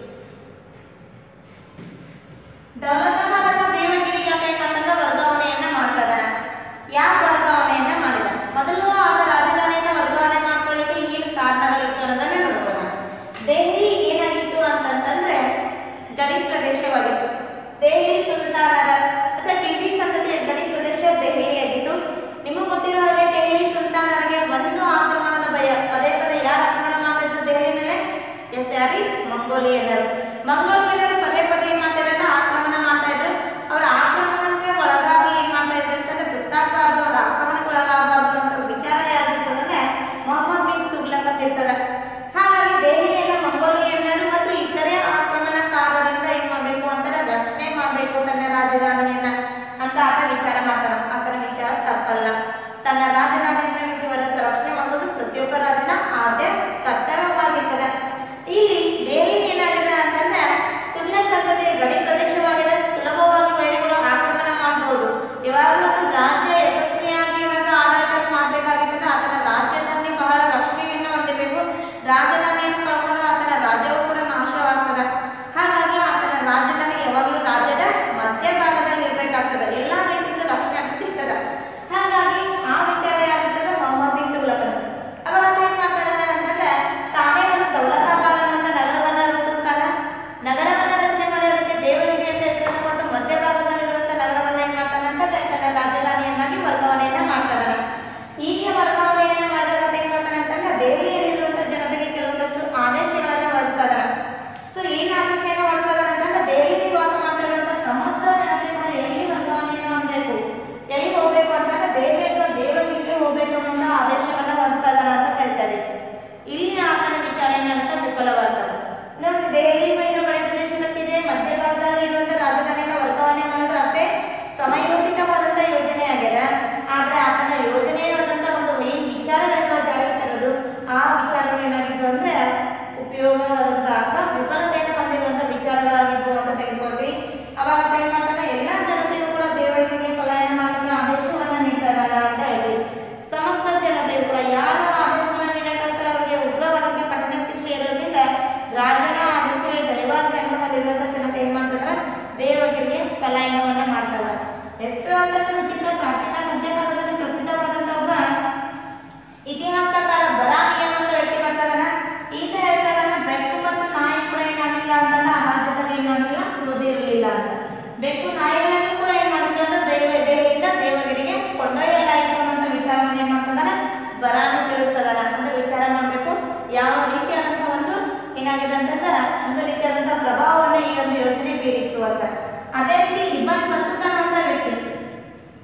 ದೌಲತಾಬಾದ್ ಅಥವಾ ದೇವಗಿರಿಗೆ ಆತ ಏನ್ ಮಾಡ್ತಾನೆ ವರ್ಗಾವಣೆಯನ್ನ ಮಾಡ್ತಾ ಇದ್ದಾನೆ ಯಾಕೆ ವರ್ಗಾವಣೆಯನ್ನ ಮಾಡಿದ ಮೊದಲು ಆತ ರಾಜಧಾನಿಯನ್ನ ವರ್ಗಾವಣೆ ಮಾಡ್ಕೊಳ್ಳಿಕ್ಕೆ ಏನು ಕಾರಣಗಳಿತ್ತು ಅನ್ನೋದನ್ನ ನೋಡೋಣ ದೆಹಲಿ ಏನಾಗಿತ್ತು ಅಂತಂತಂದ್ರೆ ಗಡಿ ಪ್ರದೇಶವಾಗಿತ್ತು ದೆಹಲಿ ಸುಲ್ತಾನರ ಅಥವಾ ಟಿಜಿ ಸಂತತಿಯ ಗಡಿ ಪ್ರದೇಶ ದೆಹಲಿಯಾಗಿತ್ತು ನಿಮಗೆ ಗೊತ್ತಿರೋ ಹಾಗೆ ದೆಹಲಿ ಸುಲ್ತಾನರಿಗೆ ಒಂದು ಆಕ್ರಮಣದ ಭಯ ಪದೇ ಪದೇ ಯಾರು ಆಕ್ರಮಣ ಮಾಡ್ತಿದ್ರು ದೆಹಲಿ ಮೇಲೆ ಎಸ್ ಯಾರಿ ಮಂಗೋಲಿಯನ್ನರು ಮಂಗೋಲಿಯನ್ನರು ಪದೇ ಪದೇ ಏನ್ ಮಾಡ್ತಾರೆ ಅಂದ್ರೆ ಆಕ್ರಮಣ ಮಾಡ್ತಾ ಇದ್ರು ಅವರ ಆಕ್ರಮಣಕ್ಕೆ ಒಳಗಾಗಿ ಏನ್ ಮಾಡ್ತಾ ಇದ್ರು ಅಂತಂದ್ರೆ ಗೊತ್ತಾಗಬಾರ್ದು ಅವರ ಆಕ್ರಮಣಕ್ಕೆ ಒಳಗಾಗಬಾರ್ದು ಅಂತ ವಿಚಾರ ಯಾರಿರ್ತದಂದ್ರೆ ಮೊಹಮ್ಮದ್ ಬಿನ್ ತುಗ್ಲಕ್ ಅಂತ ಇರ್ತದೆ ಹಾಗಾಗಿ ದೆಹಲಿಯನ್ನ ಮಂಗೋಲಿಯನ್ನರು ಮತ್ತು ಇತರೆ ಆಕ್ರಮಣಕಾರರಿಂದ ಏನ್ ಮಾಡ್ಬೇಕು ಅಂತಂದ್ರೆ ರಕ್ಷಣೆ ಮಾಡ್ಬೇಕು ತನ್ನ ರಾಜಧಾನಿಯನ್ನ ಅಂತ ಆತ ವಿಚಾರ ಮಾಡ್ತಾನ ಆತನ ವಿಚಾರ ತಪ್ಪಲ್ಲ ತನ್ನ ರಾಜಧಾನಿಯನ್ನ ಇವರ ರಕ್ಷಣೆ ಮಾಡೋದು ಪ್ರತಿಯೊಬ್ಬ ರಾಜನ ಆದ್ಯ ಕರ್ತವ್ಯವಾಗಿರ್ತದೆ ಇಲ್ಲಿ ದೆಹಲಿ ಏನಾಗಿದೆ ಅಂತಂದ್ರೆ ತುಳ್ಳ ಸಂತತಿಯ ಗಡಿ ಪ್ರದೇಶವಾಗಿದೆ ಸುಲಭವಾಗಿ ವೈರಿಗಳು ಆಕ್ರಮಣ ಮಾಡಬಹುದು ಯಾವಾಗಲೂ ಒಂದು ರಾಜ್ಯ ಯಶಸ್ವಿಯಾಗಿ ಏನಾದ್ರೂ ಆಡಳಿತ ಮಾಡ್ಬೇಕಾಗಿರ್ತದೆ ಆತನ ರಾಜ್ಯದಲ್ಲಿ ಬಹಳ ರಕ್ಷಣೆಯನ್ನ ಹೊಂದಿರಬೇಕು ರಾಜಧಾನಿಯನ್ನು ಕಳ್ಕೊಂಡ್ರೆ ಆತನ ರಾಜ್ಯವು ಕೂಡ ನಾಶವಾಗ್ತದೆ ಹಾಗಾಗಿ ಆತನ ರಾಜಧಾನಿ ಯಾವಾಗಲೂ ರಾಜ್ಯದ ಮಧ್ಯಭಾಗದಲ್ಲಿ ಇರ್ಬೇಕಾಗ್ತದೆ ಎಲ್ಲಾ ರೀತಿಯಿಂದ ರಕ್ಷಣೆ ಅಂತ ಸಿಗ್ತದೆ ಹಾಗಾಗಿ ಆ ವಿಚಾರ ಯಾರಿರ್ತದೆ ಮೊಹಮ್ಮದ್ ಬಿನ್ ತುಗ್ಲಕನ್ ಅವಾಗ ಆತ ಏನ್ ಮಾಡ್ತಾ ಇದ್ದಾನೆ ಅಂತಂದ್ರೆ ತಾನೇ ಒಂದು ದೌಲತಾಬಾದ್ ಅನ್ನುವಂಥ ನಗರವನ್ನ ರೂಪಿಸ್ತಾನ ನಗರವನ್ನ ರಚನೆ ಮಾಡಿ ಅದಕ್ಕೆ ದೇವಗಿರಿ ಅಂತ ಹೆಸರನ್ನು ಕೊಟ್ಟು ಮಧ್ಯಭಾಗದಲ್ಲಿರುವಂತ ನಗರವನ್ನ ಏನ್ ಮಾಡ್ತಾನೆ ಅಂತಂದ್ರೆ ತನ್ನ ರಾಜಧಾನಿಯನ್ನಾಗಿ ವರ್ಗಾವಣೆಯನ್ನ ಮಾಡ್ತಾ ಇದ್ದಾನೆ ಹೀಗೆ ವರ್ಗಾವಣೆಯನ್ನ ಮಾಡಿದಾಗ ಆತ ಏನ್ ಮಾಡ್ತಾನೆ ಅಂತಂದ್ರೆ ದೆಹಲಿಯಲ್ಲಿರುವಂತ ಜನತೆಗೆ ಕೆಲವೊಂದಷ್ಟು ಆದೇಶಗಳನ್ನ ಹೊರಡಿಸ್ತಾ ಇದ್ದಾನೆ ಸೊ ಏನ್ ಆದೇಶನ ಹೊರಡ್ತಾ ಇದ್ದಾನೆ ಅಂತಂದ್ರೆ ದೆಹಲಿಯಲ್ಲಿ ವಾಸ ಮಾಡ್ತಾ ಇರುವಂತ ಸಮಸ್ತ ಜನತೆ ಕೂಡ ಎಲ್ಲಿ ವರ್ಗಾವಣೆಯನ್ನ ಹೊಂದಬೇಕು ಎಲ್ಲಿ ಹೋಗ್ಬೇಕು ಅಂತಂದ್ರೆ ದೆಹಲಿ ಅಥವಾ ದೇವಗಿರಿಗೆ ಹೋಗ್ಬೇಕು ಅನ್ನೋ ಆದೇಶವನ್ನ ಹೊರಡ್ತಾ ಇದ್ದಾನೆ ಅಂತ ಕರೀತಾರೆ ಇಲ್ಲಿ ಆತನ ವಿಚಾರ ಏನಾಗುತ್ತೆ ವಿಫಲವಾಗ್ತದೆ ನೋಡಿ ದೆಹಲಿ ಇನ್ನು ಗಡಿ ಪ್ರದೇಶದಲ್ಲಿದೆ ಮಧ್ಯಭಾಗದಲ್ಲಿ ಇರುವಂತ ರಾಜಧಾನಿಯನ್ನ ವರ್ಗಾವಣೆ ಮಾಡೋದು ಅಷ್ಟೇ ಸಮಯೋಚಿತವಾದಂತ ಯೋಜನೆ ಆಗಿದೆ ಆದ್ರೆ ಆತನ ಯೋಜನೆಯಾದಂತ ಒಂದು ಏನ್ ವಿಚಾರಗಳಿದಾವ ಜಾರಿಗೆ ತರೋದು ಆ ವಿಚಾರಗಳು ಏನಾಗಿದ್ವು ಅಂದ್ರೆ ಉಪಯೋಗವಾದಂತ ಅಥವಾ ವಿಫಲತೆಯನ್ನು ಹೊಂದಿರುವಂತ ವಿಚಾರಗಳಾಗಿದ್ವು ಅಂತ ತೆಗೆದುಕೊಳ್ತೀವಿ ಅವಾಗ ಆತ ಏನ್ ಮಾಡ್ತಾನೆ ಎಲ್ಲಾ ಜನತೆಗೂ ಕೂಡ ದೇವರಿಗೆ ಪಲಾಯನ ಮಾಡಲಿಕ್ಕೆ ಆದೇಶವನ್ನ ನೀಡ್ತಾರಲ್ಲ ಅಂತ ಹೇಳ್ತೀವಿ ಸಮಸ್ತ ಜನತೆಯು ಕೂಡ ಯಾರ ಆದೇಶವನ್ನ ನೀಡಕ್ಕಾಗ್ತಾರೆ ಅವರಿಗೆ ಉಗ್ರವಾದಂತ ಕಠಿಣ ಶಿಕ್ಷೆ ಇರೋದ್ರಿಂದ ರಾಜನ ಆದೇಶಗಳಿಗೆ ದೈವಾದ ಜನ್ಮದಲ್ಲಿರುವಂತ ಜನತೆ ಏನ್ ಮಾಡ್ತಾರ ದೇವಗಿರಿಗೆ ಪಲಾಯನವನ್ನ ಮಾಡ್ತಾರ ಎಷ್ಟು ಅಂತಂದ್ರೆ ವಿಚಿತ್ರ ಪ್ರಾಚೀನ ಮಧ್ಯಕಾಲದಲ್ಲಿ ಪ್ರಸಿದ್ಧವಾದಂತ ಒಬ್ಬ ಇತಿಹಾಸಕಾರ ಬರಾನಿ ಅನ್ನುವಂತ ವ್ಯಕ್ತಿ ಬರ್ತಾರಲ್ಲ ಈತ ಹೇಳ್ತಾ ಇದ್ದಾನೆ ಬೆಕ್ಕು ಮತ್ತು ನಾಯಿ ಕೂಡ ಏನ್ ಮಾಡಿಲ್ಲ ಅಂತಂದ್ರೆ ಆ ರಾಜ್ಯದಲ್ಲಿ ಏನ್ ಮಾಡಿಲ್ಲ ಉಳಿದಿರಲಿಲ್ಲ ಅಂತ ಬೆಕ್ಕು ನಾಯಿಗಳನ್ನು ಕೂಡ ಏನ್ ಮಾಡಿದ್ರು ಅಂದ್ರೆ ದೈವ ದೇವರಿಂದ ದೇವಗಿರಿಗೆ ಕೊಂಡೊಯ್ಯಲಾಯಿತು ಅನ್ನೋ ವಿಚಾರವನ್ನು ಏನ್ ಮಾಡ್ತದಾನ ಬರಾನಿ ತಿಳಿಸ್ತದಾನ ಅಂದ್ರೆ ವಿಚಾರ ಮಾಡ್ಬೇಕು ಯಾವ ರೀತಿಯಾದಂತ ಒಂದು ಏನಾಗಿದೆ ಅಂತಂದ್ರೆ ಒಂದು ರೀತಿಯಾದಂತ ಪ್ರಭಾವವನ್ನ ಈ ಒಂದು ಯೋಜನೆ ಬೀರಿತ್ತು ಅಂತ ಅದೇ ರೀತಿ ಇಬನ್ ಬರ್ತುತಾನ ಅಂತ ವ್ಯಕ್ತಿ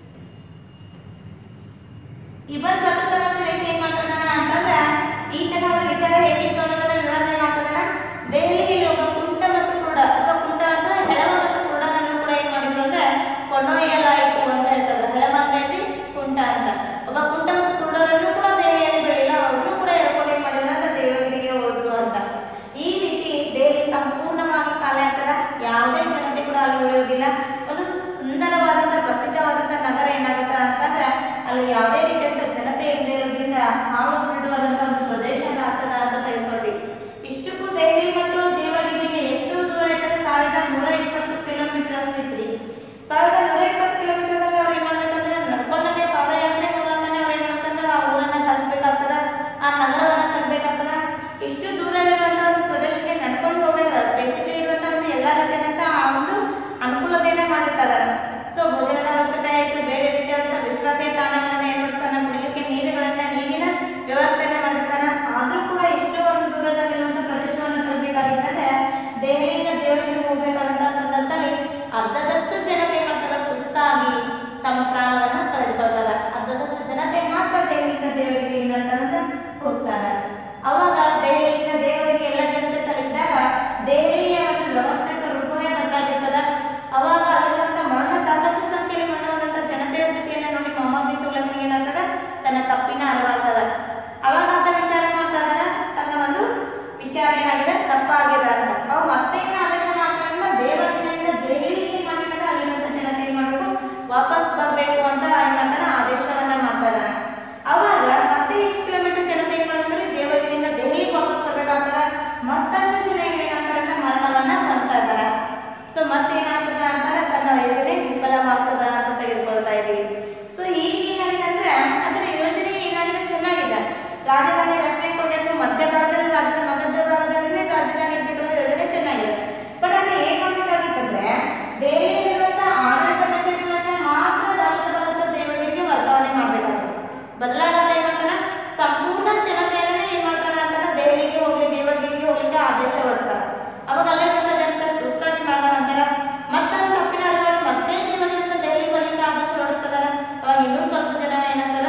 ಇಬನ್ ಬರ್ತದ ಅಂತ ವ್ಯಕ್ತಿ ಏನ್ ಮಾಡ್ತಾನ ಅಂತಂದ್ರ ಈತನ ಒಂದು ವಿಚಾರ ಹೇಗಿತ್ತು ಅನ್ನೋದನ್ನ ವಿವರಣೆ ಮಾಡ್ತಾನ ದೆಹಲಿಯಲ್ಲಿ ಒಬ್ಬ ಕುಂಟ ಮತ್ತು ಕುರುಡ ಅಥವಾ ಕುಂಟ ಅಂತ ಹೆಳವ ಮತ್ತು ಕುರುಡನನ್ನು ಕೂಡ ಏನ್ ಮಾಡಿದ್ರು ಅಂದ್ರೆ ಕೊಂಡೊಯ್ಯಲಾಯಿತು ಅಂತ ಹೇಳ್ತಾರೆ ಹೆಳವ ಅಂದ್ರೆ ಏನ್ರಿ? ಕುಂಟ ಅಂತ ಒಬ್ಬ ಕುಂಟ ಮತ್ತು ಕುರುಡರನ್ನು ಕೂಡ ದೆಹಲಿಯಲ್ಲಿ ಬೆಳಿಲ್ಲ ಅವ್ರನ್ನು ಕೂಡ ಎಳ್ಕೊಂಡು ಏನ್ ಮಾಡಿದ್ರು ಅಂದ್ರೆ ದೇವಗಿರಿಗೆ ಹೋದ್ರು ಅಂತ ಈ ರೀತಿ ದೆಹಲಿ ಸಂಪೂರ್ಣವಾಗಿ ಖಾಲಿ ಆಗ್ತದ ಯಾವುದೇ ಜನತೆ ಕೂಡ ಅಲ್ಲಿ ಉಳಿಯೋದಿಲ್ಲ ಒಂದು ಸುಂದರವಾದಂತ ಪ್ರಸಿದ್ಧವಾದಂತ ನಗರ ಏನಾಗುತ್ತ ಅಂತಂದ್ರೆ ಅಲ್ಲಿ ಯಾವುದೇ ರೀತಿಯಂತ ಜನತೆ ಇಲ್ಲದೆ ಇರೋದ್ರಿಂದ ಹಾಳು ಬಿಡುವಾದಂತ ಒಂದು ಪ್ರದೇಶ ಅಂತ ಆಗ್ತದ ಅಂತ ತೆಗೆದುಕೊಳ್ತೀವಿ ಇಷ್ಟಕ್ಕೂ ದೆಹಲಿ ಮತ್ತು ದೇವಗಿರಿಗೆ ಎಷ್ಟು ದೂರ ಇರ್ತದೆ ಸಾವಿರದ ನೂರ ಇಪ್ಪತ್ತು ಕಿಲೋಮೀಟರ್ ಅಷ್ಟಿತ್ರಿ ಸಾವಿರದ ನೂರ ಇಪ್ಪತ್ತು ಕಿಲೋಮೀಟರ್ದಲ್ಲಿ ಅವ್ರು ಏನ್ ಮಾಡ್ಬೇಕಂದ್ರೆ ನಡ್ಕೊಂಡೇ ಪಾದಯಾತ್ರೆ ಮೂಲಕನೇ ಅವ್ರು ಏನ್ ಮಾಡ್ಬೇಕಂದ್ರೆ ಆ ಊರನ್ನ ತಲುಪಬೇಕಾಗ್ತದ ಆ ನಗರವನ್ನ ತಲುಪಬೇಕಾಗ್ತದ ಇಷ್ಟು ದೂರ ಇರುವಂತ ಒಂದು ಪ್ರದೇಶಕ್ಕೆ ನಡ್ಕೊಂಡು ಹೋಗ್ಬೇಕಾದ ಬೇಸಿಗೆ ಇರುವಂತ ಒಂದು ಎಲ್ಲಾ ರೀತಿಯಾದಂತ ಆ ಒಂದು ಅನುಕೂಲತೆಯನ್ನ ಮಾಡಿರ್ತಾರೆ ಸೊ ಭೋಜನದ ಅವಶ್ಯಕತೆ ಆಯ್ತು ಬೇರೆ ರೀತಿಯಾದಂತ ವಿಶ್ರಾಂತಿಯ ತಾಣಗಳನ್ನ ಏರ್ಪಡಿಸ್ತಾನೆ ಕುಡಿಲಿಕ್ಕೆ ನೀರುಗಳನ್ನ ನೀರಿನ ವ್ಯವಸ್ಥೆಯನ್ನ ಮಾಡಿರ್ತಾನೆ ಆದ್ರೂ ಕೂಡ ಇಷ್ಟು ಒಂದು ದೂರದಲ್ಲಿರುವಂತ ಪ್ರದೇಶವನ್ನ ತಲುಪಬೇಕಾಗಿದ್ದರೆ ದೆಹಲಿಯಿಂದ ದೇವರಿಗೆ ಹೋಗ್ಬೇಕಾದಂತಹ ಸಂದರ್ಭದಲ್ಲಿ ಅರ್ಧದಷ್ಟು ಜನತೆ ಏನ್ ಮಾಡ್ತಾರೆ ಸುಸ್ತಾಗಿ ತಮ್ಮ ಪ್ರಾಣವನ್ನ ಕಳೆದುಕೊಳ್ತಾರೆ ಅರ್ಧದಷ್ಟು ಜನತೆ ಮಾತ್ರ ದೆಹಲಿಯಿಂದ ದೇವರಿಗೆ ಏನಂತಾರಂದ್ರೆ ಹೋಗ್ತಾರೆ ಅವಾಗ ದೆಹಲಿಯಿಂದ ದೇವರಿಗೆ ಎಲ್ಲ ಜನತೆ ತಲುಪಿದಾಗ ದೆಹಲಿಯ ಒಂದು ವ್ಯವಸ್ಥೆಕ ರೂಪವೇ ಬದಲಾಗಿರ್ತದ ಅವಾಗ ಅಲ್ಲಿರುವಂತ ಮರಣ ಸಾಕಷ್ಟು ಸಂಖ್ಯೆಯಲ್ಲಿ ಮರಣವಾದಂತ ಜನತೆಯ ಸ್ಥಿತಿಯನ್ನ ನೋಡಿ ಮೊಹಮ್ಮದ್ ತುಲಗನಿಗೆ ಏನಾಗ್ತದ ತನ್ನ ತಪ್ಪಿನ ಅರಿವಾಗ್ತದ ಅವಾಗ ಆತ ವಿಚಾರ ಮಾಡ್ತಾ ಇದಾನ ತನ್ನ ಒಂದು ವಿಚಾರ ಏನಾಗಿದೆ ತಪ್ಪಾಗಿದೆ ಅಂತ ಅವ ಮತ್ತೆ ಏನ ಆದೇಶ ಮಾಡ್ತಾನಲ್ಲ ದೇವಗಿರಿಯಿಂದ ದೆಹಲಿಗೆ ಏನ್ ಮಾಡ್ಬೇಕಂದ್ರೆ ಅಲ್ಲಿರುವಂತ ಜನತೆ ಏನ್ ಮಾಡ್ಬೇಕು ವಾಪಸ್ ಬರ್ಬೇಕು ಅಂತ ಏನ್ ಮಾಡ್ತಾನ ಆದೇಶವನ್ನ ಮಾಡ್ತಾ ಇದಾನ ಅವಾಗ ಮತ್ತೆ ಇಷ್ಟು ಕಿಲೋಮೀಟರ್ ಜನತೆ ಏನ್ ಮಾಡ್ತಾರೆ ದೇವಗಿರಿಯಿಂದ ದೆಹಲಿಗೆ ವಾಪಸ್ ಬರ್ಬೇಕಾಗ್ತದ ಮತ್ತಷ್ಟು ಜನ ಏನಾಗ್ತಾರೆ ಅಂತ ಮರಣವನ್ನ ಹೊಂದ್ತಾ ಇದಾರೆ ಸೊ ಮತ್ತೇನಾಗ್ತದ ಅಂತಾರೆ ತನ್ನ ಯೋಜನೆ ವಿಫಲವಾಗ್ತದ ಅಂತ ತೆಗೆದುಕೊಳ್ತಾ ಇದೀವಿ ಸೊ ಈಗ ಏನಾಗಿದೆ ಅಂದ್ರೆ ಅದರ ಯೋಜನೆ ಏನಾಗಿದೆ ಚೆನ್ನಾಗಿದೆ ರಾಜಧಾನಿ ರಚನೆ ಕೊಡಬೇಕು ಮಧ್ಯ ಭಾಗದಲ್ಲಿ ರಾಜ್ಯದ ಮಧ್ಯ ಭಾಗದಲ್ಲಿ ರಾಜಧಾನಿ ಇರ್ಬೇಕು ಅನ್ನೋ ಯೋಜನೆ ಚೆನ್ನಾಗಿದೆ ಬಟ್ ಅದು ಏನ್ ಮಾಡ್ಬೇಕಾಗಿತ್ತಂದ್ರೆ ದೆಹಲಿಯಲ್ಲಿರುವಂತ ಆಡಳಿತ ಕಚೇರಿಗಳನ್ನ ಮಾತ್ರ ದಾಖಲಿತವಾದಂತ ದೇವರಿಗೆ ವರ್ಗಾವಣೆ ಮಾಡ್ಬೇಕಾಗುತ್ತೆ ಬದಲಾಗದೆ ಏನ್ ಮಾಡ್ತಾನ ಸಂಪೂರ್ಣ ಜನತೆಯನ್ನ ಏನ್ ಮಾಡ್ತಾನ ಅಂತಾನೆ ದೆಹಲಿಗೆ ಹೋಗ್ಲಿ ದೇವಗಿರಿಗೆ ಹೋಗ್ಲಿಕ್ಕೆ ಆದೇಶ ಹೊರಡ್ತಾರ ಅವಾಗ ಅಲ್ಲಿರುವಂತ ಜನತೆ ಸುಸ್ತಾಗಿ ಮರಣ ಅಂತಾರ ಮತ್ತೆ ಅವ್ರ ತಪ್ಪಿನ ಅರಿವಾಗಿ ಮತ್ತೆ ದೇವಗಿರಿಂದ ದೆಹಲಿಗೆ ಬರ್ಲಿಕ್ಕೆ ಆದೇಶ ಹೊರಡ್ತಾರ ಅವಾಗ ಇನ್ನೂ ಸ್ವಲ್ಪ ಜನ ಏನಂತಾರ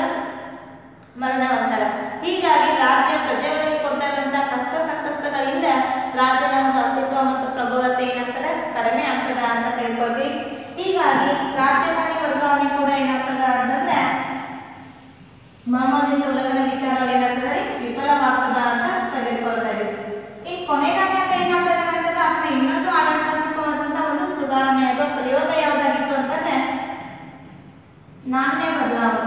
ಮರಣ ಹೊಂತಾರ ಹೀಗಾಗಿ ರಾಜ್ಯ ಪ್ರಜೆಗಳಿಗೆ ಕೊಡ್ತಾ ಇರುವಂತಹ ಕಷ್ಟ ಸಂಕಷ್ಟಗಳಿಂದ ರಾಜ್ಯದ ಒಂದು ಅಸ್ತಿತ್ವ ಮತ್ತು ಪ್ರಭುವತೆ ಏನಾಗ್ತದೆ ಕಡಿಮೆ ಆಗ್ತದ ಅಂತ ತಿಳ್ಕೊಳ್ತೀವಿ ಹೀಗಾಗಿ ರಾಜಧಾನಿ ವರ್ಗಾವಣೆ ಕೂಡ ಏನಾಗ್ತದ ಅಂತಂದ್ರೆ ಮೊಹಮ್ಮದ್ ಬಿನ್ ತುಘಲಕನ ವಿಚಾರ ಏನಾಗ್ತದೆ ವಿಫಲವಾಗ್ತದ ಅಂತ ತೆಗೆದುಕೊಳ್ತಾ ಇದ್ದೀವಿ ಈ ಕೊನೆಯದಾಗಿ ಅಂತ ಏನ್ ಮಾಡ್ತಾ ಇದ್ದಾನೆ ಅಂತಂದ್ರೆ ಅದನ್ನ ಇನ್ನೊಂದು ಆಡಳಿತಾತ್ಮಕವಾದಂತ ಒಂದು ಸುಧಾರಣೆ ಅಥವಾ ಪ್ರಯೋಗ ಯಾವ್ದಾಗಿತ್ತು ಅಂತಂದ್ರೆ ನಾಣ್ಯ ಬದಲಾವಣೆ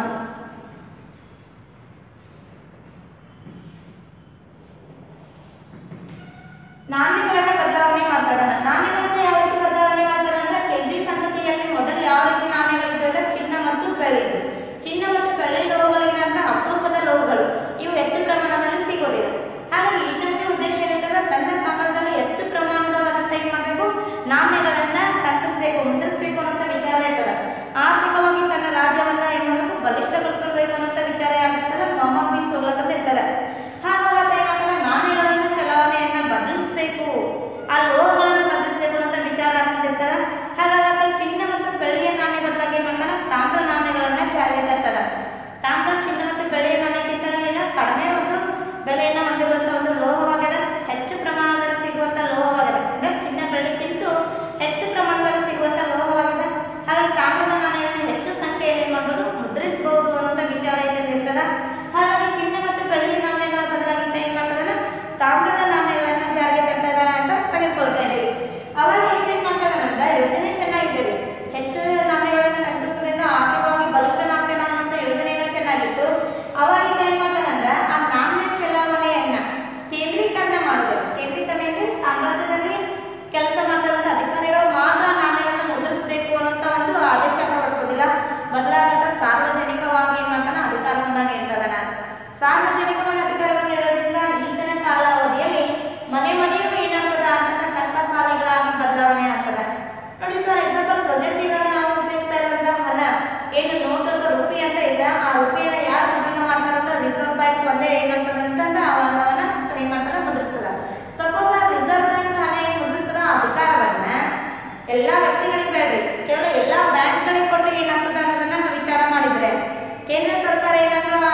ನಾಣ್ಯಗಳನ್ನ ಬದಲಾವಣೆ ಮಾಡ್ತಾರೆ ನಾಣ್ಯಗಳನ್ನ ಯಾವ ರೀತಿ ಬದಲಾವಣೆ ಮಾಡ್ತಾರೆ ಅಂದ್ರೆ ಕೆಜಿ ಸಂತತಿಯಲ್ಲಿ ಮೊದಲು ಯಾವ ರೀತಿ ನಾಣ್ಯಗಳಿದ್ದವು ಅಂದ್ರೆ ಚಿನ್ನ ಮತ್ತು ಬೆಳ್ಳಿದು ಚಿನ್ನ ಮತ್ತು ಬೆಳ್ಳಿ ಲೋಹಗಳೇನಂದ್ರೆ ಅಪರೂಪದ ಲೋಹಗಳು ಇವು ಹೆಚ್ಚು ಪ್ರಮಾಣದಲ್ಲಿ ಸಿಗೋದಿಲ್ಲ ಹಾಗಾಗಿ ಇದಕ್ಕೆ ಉದ್ದೇಶ ಏನಂತಂದ್ರೆ ತನ್ನ ಸಮಾಜದಲ್ಲಿ ಹೆಚ್ಚು ಪ್ರಮಾಣದವಾದಂತ ಏನ್ ಮಾಡ್ಬೇಕು ನಾಣ್ಯಗಳನ್ನ ತಗ್ಗಿಸ್ಬೇಕು ಮುದ್ರಿಸ್ಬೇಕು ಅನ್ನೋ ವಿಚಾರ ಇರ್ತದ ಆರ್ಥಿಕವಾಗಿ ತನ್ನ ರಾಜ್ಯವನ್ನ ಏನ್ ಮಾಡ್ಬೇಕು ಬಲಿಷ್ಠಗೊಳಿಸಬೇಕು ಅನ್ನೋ ವಿಚಾರ ಯಾಕಿರ್ತದ ಮೊಹಮ್ಮದ್ ಬಿನ್ ತುಘಲಕ್ ಇರ್ತದೆ ಹಾಗಾಗಿ ಆತ ಏನ್ ಮಾಡ್ತಾನೆ ನಾಣ್ಯಗಳನ್ನ ಚಲಾವಣೆಯನ್ನ ಬದಲಿಸಬೇಕು ಆ ಲೋಹಗಳನ್ನ ಬದಲಿಸಬೇಕು ಅನ್ನೋ ವಿಚಾರ ಅಂತಿರ್ತಾರ ಹಾಗಾಗಿ ಆತ ಚಿನ್ನ ಮತ್ತು ಬೆಳ್ಳಿಯ ನಾಣ್ಯ ಬದಲಾಗಿ ಏನ್ ಮಾಡ್ತಾನ ತಾಮ್ರ ನಾಣ್ಯಗಳನ್ನ ಜಾರಿಗೆ ತರ್ತಾರ ತಾಮ್ರ ಚಿನ್ನ ಮತ್ತು ಬೆಳ್ಳಿಯ ನಾಣ್ಯಕ್ಕಿಂತ ಏನ ಕಡಿಮೆ ಒಂದು ಬೆಲೆಯನ್ನ ಹೊಂದಿರುವಂತ ಒಂದು ಲೋಹವಾಗಿದೆ ಹೆಚ್ಚು ಪ್ರಮಾಣದಲ್ಲಿ ಸಿಗುವಂತ ಲೋಹವಾಗಿದೆ ಅಂದ್ರೆ ಚಿನ್ನ ಬೆಳ್ಳಿಗಿಂತ ಹೆಚ್ಚು ಪ್ರಮಾಣದಲ್ಲಿ ಸಿಗುವಂತ ಲೋಹವಾಗಿದೆ ಹಾಗಾಗಿ ತಾಮ್ರದ ನಾಣ್ಯಗಳನ್ನ ಹೆಚ್ಚು ಸಂಖ್ಯೆಯಲ್ಲಿ ಏನ್ ಮಾಡ್ಬೋದು ಮುದ್ರಿಸಬಹುದು ಅನ್ನೋ ವಿಚಾರ ಇರ್ತದ ಹಾಗಾಗಿ ಚಿನ್ನ ಮತ್ತು ಬೆಳ್ಳಿಯ ನಾಣ್ಯಗಳ ಬದಲಾಗಿ ಏನ್ ಮಾಡ್ತದಲ್ಲ ತಾಮ್ರದ ನಾಣ್ಯಗಳನ್ನ ಜಾರಿಗೆ ತರ್ತಾ ಇದಾರೆ ಅಂತ ತೆಗೆದುಕೊಳ್ತಾ ಇದ್ದೀವಿ ಅವಾಗ ಏನ್ ಮಾಡ್ತಾ ಇದಾರೆ ಯೋಜನೆ ಚೆನ್ನಾಗಿದೆ ಹೆಚ್ಚು ನಾಣ್ಯಗಳನ್ನ ತಗ್ಗಿಸೋದ್ರಿಂದ ಆರ್ಥಿಕವಾಗಿ ಬಲಿಷ್ಠನಾಗ್ತೇನೆ ಅನ್ನೋ ಯೋಜನೆಯನ್ನ ಚೆನ್ನಾಗಿತ್ತು ಅವಾಗ ಇದು ಏನ್ ಮಾಡ್ತಾನಂದ್ರ ಆ ನಾಣ್ಯ ಚಲಾವಣೆಯನ್ನ ಕೇಂದ್ರೀಕರಣ ಮಾಡೋದು ಕೇಂದ್ರೀಕರಣ ಅಂದ್ರೆ ಸಾಮ್ರಾಜ್ಯದಲ್ಲಿ ಕೆಲಸ ಮಾಡ್ತಾರಂತ ಅಧಿಕಾರಿಗಳು ಮಾತ್ರ ನಾಣ್ಯಗಳನ್ನ ಮುದ್ರಿಸಬೇಕು ಅನ್ನೋ ಒಂದು ಆದೇಶ ಹೊರಡಿಸೋದಿಲ್ಲ ಬದಲಾಗಂತ ಸಾರ್ವಜನಿಕವಾಗಿ ಏನ್ ಮಾಡ್ತಾನ ಅಧಿಕಾರವನ್ನ ನೀಡ್ತದನ ಸಾರ್ವಜನಿಕವಾಗಿ ಅಧಿಕಾರವನ್ನು ನೀಡೋದ್ರಿಂದ ಈತನ ಕಾಲಾವಧಿಯಲ್ಲಿ ಮನೆ ಮನೆಯೂ ಏನಾಗ್ತದ ಅಂತಂದ್ರೆ ಟಂಕಸಾಲಿಗಳಾಗಿ ಬದಲಾವಣೆ ಆಗ್ತದ ನೋಡಿ ಫಾರ್ ಎಕ್ಸಾಂಪಲ್ ಪ್ರೆಸೆಂಟ್ ಇವಾಗ ನಾವು ಉಪಯೋಗಿಸ್ತಾ ಇರುವಂತಹ ಹಣ ಏನು ನೋಟ್ ಅಥವಾ ರೂಪಿ ಅಂತ ಇದೆ ಆ ರೂಪಿಯನ್ನ ಯಾರು ಮುದ್ರಣ ಮಾಡ್ತಾರ ಅಂದ್ರೆ ರಿಸರ್ವ್ ಬ್ಯಾಂಕ್ ಒಂದೇ ಏನಾಗ್ತದ ಅಂತಂದ್ರೆ ಆ ಹಣವನ್ನ ಏನ್ ಮಾಡ್ತದ ಮುದ್ರಿಸ್ತದ ಸಪೋಸ್ ಆ ರಿಸರ್ವ್ ಬ್ಯಾಂಕ್ ಹಣ ಏನ್ ಮುದ್ರಿಸ್ತದ ಆ ಅಧಿಕಾರವನ್ನ ಎಲ್ಲಾ ವ್ಯಕ್ತಿಗಳಿಗೆ ಬೇಡ್ರಿ ಕೇವಲ ಎಲ್ಲಾ ಬ್ಯಾಂಕ್ಗಳಿಗೆ ಕೊಟ್ಟರೆ ಏನಾಗ್ತದ ಅನ್ನೋದನ್ನ ನಾವು ವಿಚಾರ ಮಾಡಿದ್ರೆ ಕೇಂದ್ರ ಸರ್ಕಾರ ಏನಾದ್ರೂ ಆ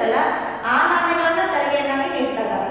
ಇರ್ತದಲ್ಲ ಆ ನಾಣ್ಯಗಳನ್ನ ತೆರಿಗೆಯನ್ನಾಗಿ ಇಡ್ತಿದ್ದಾರೆ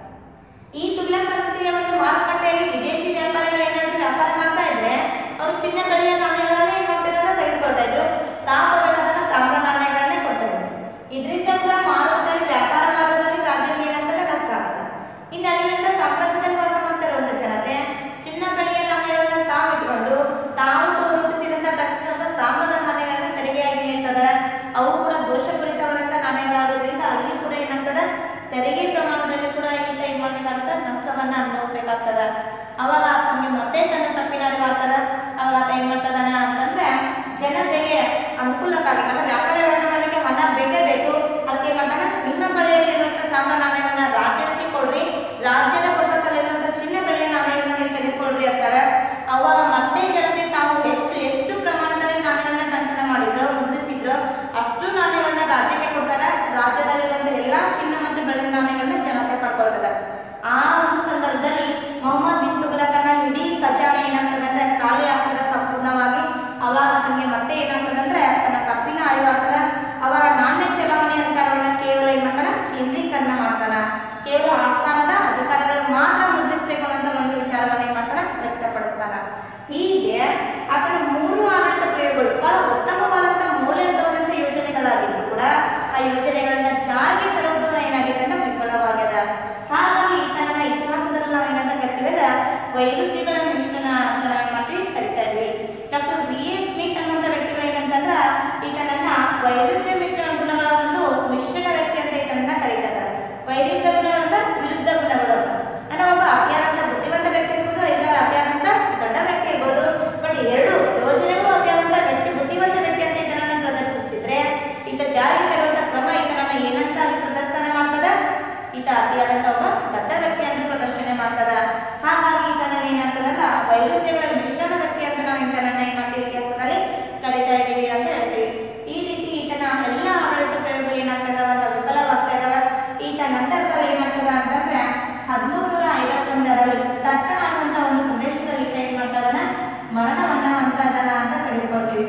ಈ ತುಗ್ಲಕ್ ಸಂತತಿಯ ಒಂದು ಮಾರುಕಟ್ಟೆಯಲ್ಲಿ ವಿದೇಶಿ ವ್ಯಾಪಾರಿಗಳು ಏನಾದ್ರು ವ್ಯಾಪಾರ ಮಾಡ್ತಾ ಇದ್ರೆ ಅವರು ಚಿನ್ನ ಬೆಳೆಯ ನಾಣ್ಯಗಳನ್ನೇ ಏನ್ ಮಾಡ್ತಿರಲ್ಲ ತೆಗೆದುಕೊಳ್ತಾ ಇದ್ರು ತಾವು ಕೊಡಬೇಕಾದಾಗ ತಾಮ್ರ ನಾಣ್ಯಗಳನ್ನೇ ಕೊಡ್ತಾ ಇದ್ರು ಇದರಿಂದ ಕೂಡ ಮಾರುಕಟ್ಟೆಯಲ್ಲಿ ವ್ಯಾಪಾರ ಮಾರ್ಗದಲ್ಲಿ ರಾಜ್ಯಕ್ಕೆ ಏನಾಗ್ತದೆ ನಷ್ಟ ಆಗ್ತದೆ ಇನ್ನು ಅಲ್ಲಿಂದ ಸಾಮ್ರಾಜ್ಯದಲ್ಲಿ ವಾಸ ಮಾಡ್ತಾ ಇರುವಂತ ಜನತೆ ಚಿನ್ನ ಬೆಳೆಯ ನಾಣ್ಯಗಳನ್ನ ತಾವು ಇಟ್ಕೊಂಡು ತಾವು ರೂಪಿಸಿದಂತ ತಕ್ಷಣದ ತಾಮ್ರದ ನಾಣ್ಯಗಳನ್ನ ತೆರಿಗೆಯಾಗಿ ನೀಡ್ತದೆ ಅವು ಕೂಡ ದೋಷಪೂರಿತವಾದಂತ ನಾಣ್ಯಗಳಾಗೋದ್ರಿಂದ ಅಲ್ಲಿ ಕೂಡ ಏನಾಗ್ತದೆ ತೆರಿಗೆ ಪ್ರಮಾಣದಲ್ಲಿ ಕೂಡ ಈತ ಏನ್ ಮಾಡ್ಬೇಕಾಗ್ತದೆ ನಷ್ಟವನ್ನ ಅನುಭವಿಸ್ಬೇಕಾಗ್ತದ ಅವಾಗ ತಮಗೆ ಮತ್ತೆ ತನ್ನ ತಪ್ಪಿನ ಅರಿವಾಗ್ತದ ಅವಾಗ ಆತ ಏನ್ ಮಾಡ್ತದಾನ ಅಂತಂದ್ರೆ ಜನತೆಗೆ ಅನುಕೂಲಕ್ಕಾಗಿ ಅಂದ್ರೆ ವ್ಯಾಪಾರ ವ್ಯವಹಾರ ಮಾಡ್ಲಿಕ್ಕೆ ಹಣ ಬೇಕೇ ಬೇಕು ಅದಕ್ಕೆ ಏನ್ ಮಾಡ್ತಾನ ನಿಮ್ಮ ಬಳಿಯಲ್ಲಿರುವಂತ ತಾಮ್ರ ನಾಣ್ಯವನ್ನ ರಾಜ್ಯಕ್ಕೆ ಕೊಡ್ರಿ ರಾಜ್ಯದ ಬೊಕ್ಕಸಲ್ಲಿರುವಂತ ಚಿನ್ನ ಬೆಳೆಯ ನಾಣ್ಯಗಳನ್ನ ನೀವು ತೆಗೆದುಕೊಳ್ರಿ ಅಂತಾರೆ ಅವಾಗ ಮತ್ತೆ ಜನತೆ ತಾವು ಹೆಚ್ಚು ಎಷ್ಟು ಪ್ರಮಾಣದಲ್ಲಿ ನಾಣ್ಯಗಳನ್ನ ಟಂಕನ ಮಾಡಿದ್ರು ಮುದ್ರಿಸಿದ್ರು ಅಷ್ಟು ನಾಣ್ಯಗಳನ್ನ ರಾಜ್ಯಕ್ಕೆ ಕೊಡ್ತಾರೆ ರಾಜ್ಯದಲ್ಲಿರುವಂತ ಎಲ್ಲಾ ಚಿನ್ನ ಮತ್ತು ಬೆಳ್ಳಿ ನಾಣ್ಯಗಳನ್ನ ಜನತೆ ಪಡ್ಕೊಳ್ತದೆ ಆ ಒಂದು ಸಂದರ್ಭದಲ್ಲಿ ಮೊಹಮ್ಮದ್ ಬಿನ್ ತುಗ್ಲಕನ ಇಡೀ ಖಜಾನೆ ಏನಾಗ್ತದೆ ಅಂದ್ರೆ ಖಾಲಿ ಆಗ್ತದೆ ಸಂಪೂರ್ಣವಾಗಿ ಅವಾಗ ತನಗೆ ಮತ್ತೆ ಏನಾಗ್ತದೆ ಅಂದ್ರೆ ತನ್ನ ತಪ್ಪಿನ ಅರಿವಾಗ್ತದೆ ಅವಾಗ ನಾಣ್ಯ ಚಲಾವಣೆ ಅಧಿಕಾರವನ್ನ ಕೇವಲ ಏನ್ ಮಾಡ್ತಾನ ಕೇಂದ್ರೀಕರಣ ಮಾಡ್ತಾನ ಕೇವಲ ಆಸ್ಥಾನದ ಅಧಿಕಾರಿಗಳು ಮಾತ್ರ ಮುದ್ರಿಸಬೇಕು ಅನ್ನೋ ಒಂದು ವಿಚಾರವನ್ನ ಏನ್ ಮಾಡ್ತಾನ ವ್ಯಕ್ತಪಡಿಸ್ತಾನ ಹೀಗೆ ಆತನ ಮೂರು ಆಡಳಿತ ಪ್ರಯೋಗಗಳು ಬಹಳ ಉತ್ತಮವಾದಂತಹ ಮೌಲ್ಯಯುತವಾದಂತ ಯೋಜನೆಗಳಾಗಿದ್ರು ಕೂಡ ಆ ಯೋಜನೆಗಳನ್ನ ಜಾರಿಗೆ ತರೋದು ಏನಾಗಿದೆ ಅಂದ್ರೆ ವಿಫಲವಾಗ್ಯದ ಹಾಗಾಗಿ ಈತನ ಇತಿಹಾಸದಲ್ಲಿ ನಾವು ಏನಂತ ಕರಿತೀವಿ ಅಂದ್ರೆ ವೈರುಧ್ಯಗಳ ಮಿಶ್ರಣ ಅಂತ ನಾವ್ ಏನ್ ಮಾಡ್ತೀವಿ ಕರಿತಾ ಇದ್ವಿ ಡಾಕ್ಟರ್ ಬಿ ಎಸ್ ಸ್ಮಿತ್ ಅನ್ನುವಂಥ ವ್ಯಕ್ತಿಗಳು ಏನಂತಂದ್ರ ಈತನನ್ನ ವೈರುಧ್ಯ ಮಿಶ್ರಣ ಗುಣಗಳ ಒಂದು ಮಿಶ್ರಣ ವ್ಯಕ್ತಿ ಅಂತ ಈತನನ್ನ ಕರೀತಾ ಇದ್ದಾರೆ ವೈರುಧ್ಯ ಗುಣಗಳಂದ್ರ ವಿರುದ್ಧ ಗುಣಗಳು ಅಂತ ಅಂದ್ರೆ ಒಬ್ಬ ಅತ್ಯಾದಂತ ಬುದ್ಧಿವಂತ ವ್ಯಕ್ತಿ ಇರ್ಬೋದು ಇಲ್ಲ ಅತ್ಯಾದಂತ ದೊಡ್ಡ ವ್ಯಕ್ತಿ ಇರ್ಬೋದು ಬಟ್ ಎರಡು ಯೋಜನೆಗಳು ಅತ್ಯಾದಂತ ವ್ಯಕ್ತಿ ಬುದ್ಧಿವಂತ ವ್ಯಕ್ತಿ ಅಂತ ಈತನನ್ನ ಪ್ರದರ್ಶಿಸಿದ್ರೆ ಈತ ಜಾರಿಗೆ ತರುವಂತ ಕ್ರಮ ಈತನನ್ನ ಏನಂತಾಗಿ ಪ್ರದರ್ಶನ ಮಾಡ್ತದ ಈತ ಅತಿಯಾದಂತ ಒಬ್ಬ ದೊಡ್ಡ ವ್ಯಕ್ತಿ ಅಂತ ಪ್ರದರ್ಶನ ಮಾಡ್ತದ ಹಾಗಾಗಿ ಈತನಲ್ಲಿ ಏನಾಗ್ತದಲ್ಲ ವೈರುಧ್ಯಗಳ ಮಿಶ್ರಣ ವ್ಯಕ್ತಿ ಅಂತ ನಾವು ಈತನನ್ನ ಏನ್ ಮಾಡ್ತೀವಿ ಇತಿಹಾಸದಲ್ಲಿ ಕರಿತಾ ಇದ್ದೀವಿ ಅಂತ ಹೇಳ್ತೀವಿ ಈ ರೀತಿ ಈತನ ಎಲ್ಲ ಆಡಳಿತ ಪ್ರಯೋಗಗಳು ಏನಾಗ್ತದವ ಅಂತ ವಿಫಲವಾಗ್ತಾ ಇದಾವ ಈತ ನಂತರದಲ್ಲಿ ಏನಾಗ್ತದ ಅಂತಂದ್ರೆ ಹದಿಮೂರು ನೂರ ಐವತ್ತೊಂದರಲ್ಲಿ ತಟ್ಟ ಅನ್ನುವಂತ ಒಂದು ಪ್ರದೇಶದಲ್ಲಿ ಈತ ಏನ್ ಮಾಡ್ತಾ ಇದಾನ ಮರಣವನ್ನ ಹೊಂದ್ತಾ ಇದಾನ ಅಂತ ತೆಗೆದುಕೊಳ್ತೀವಿ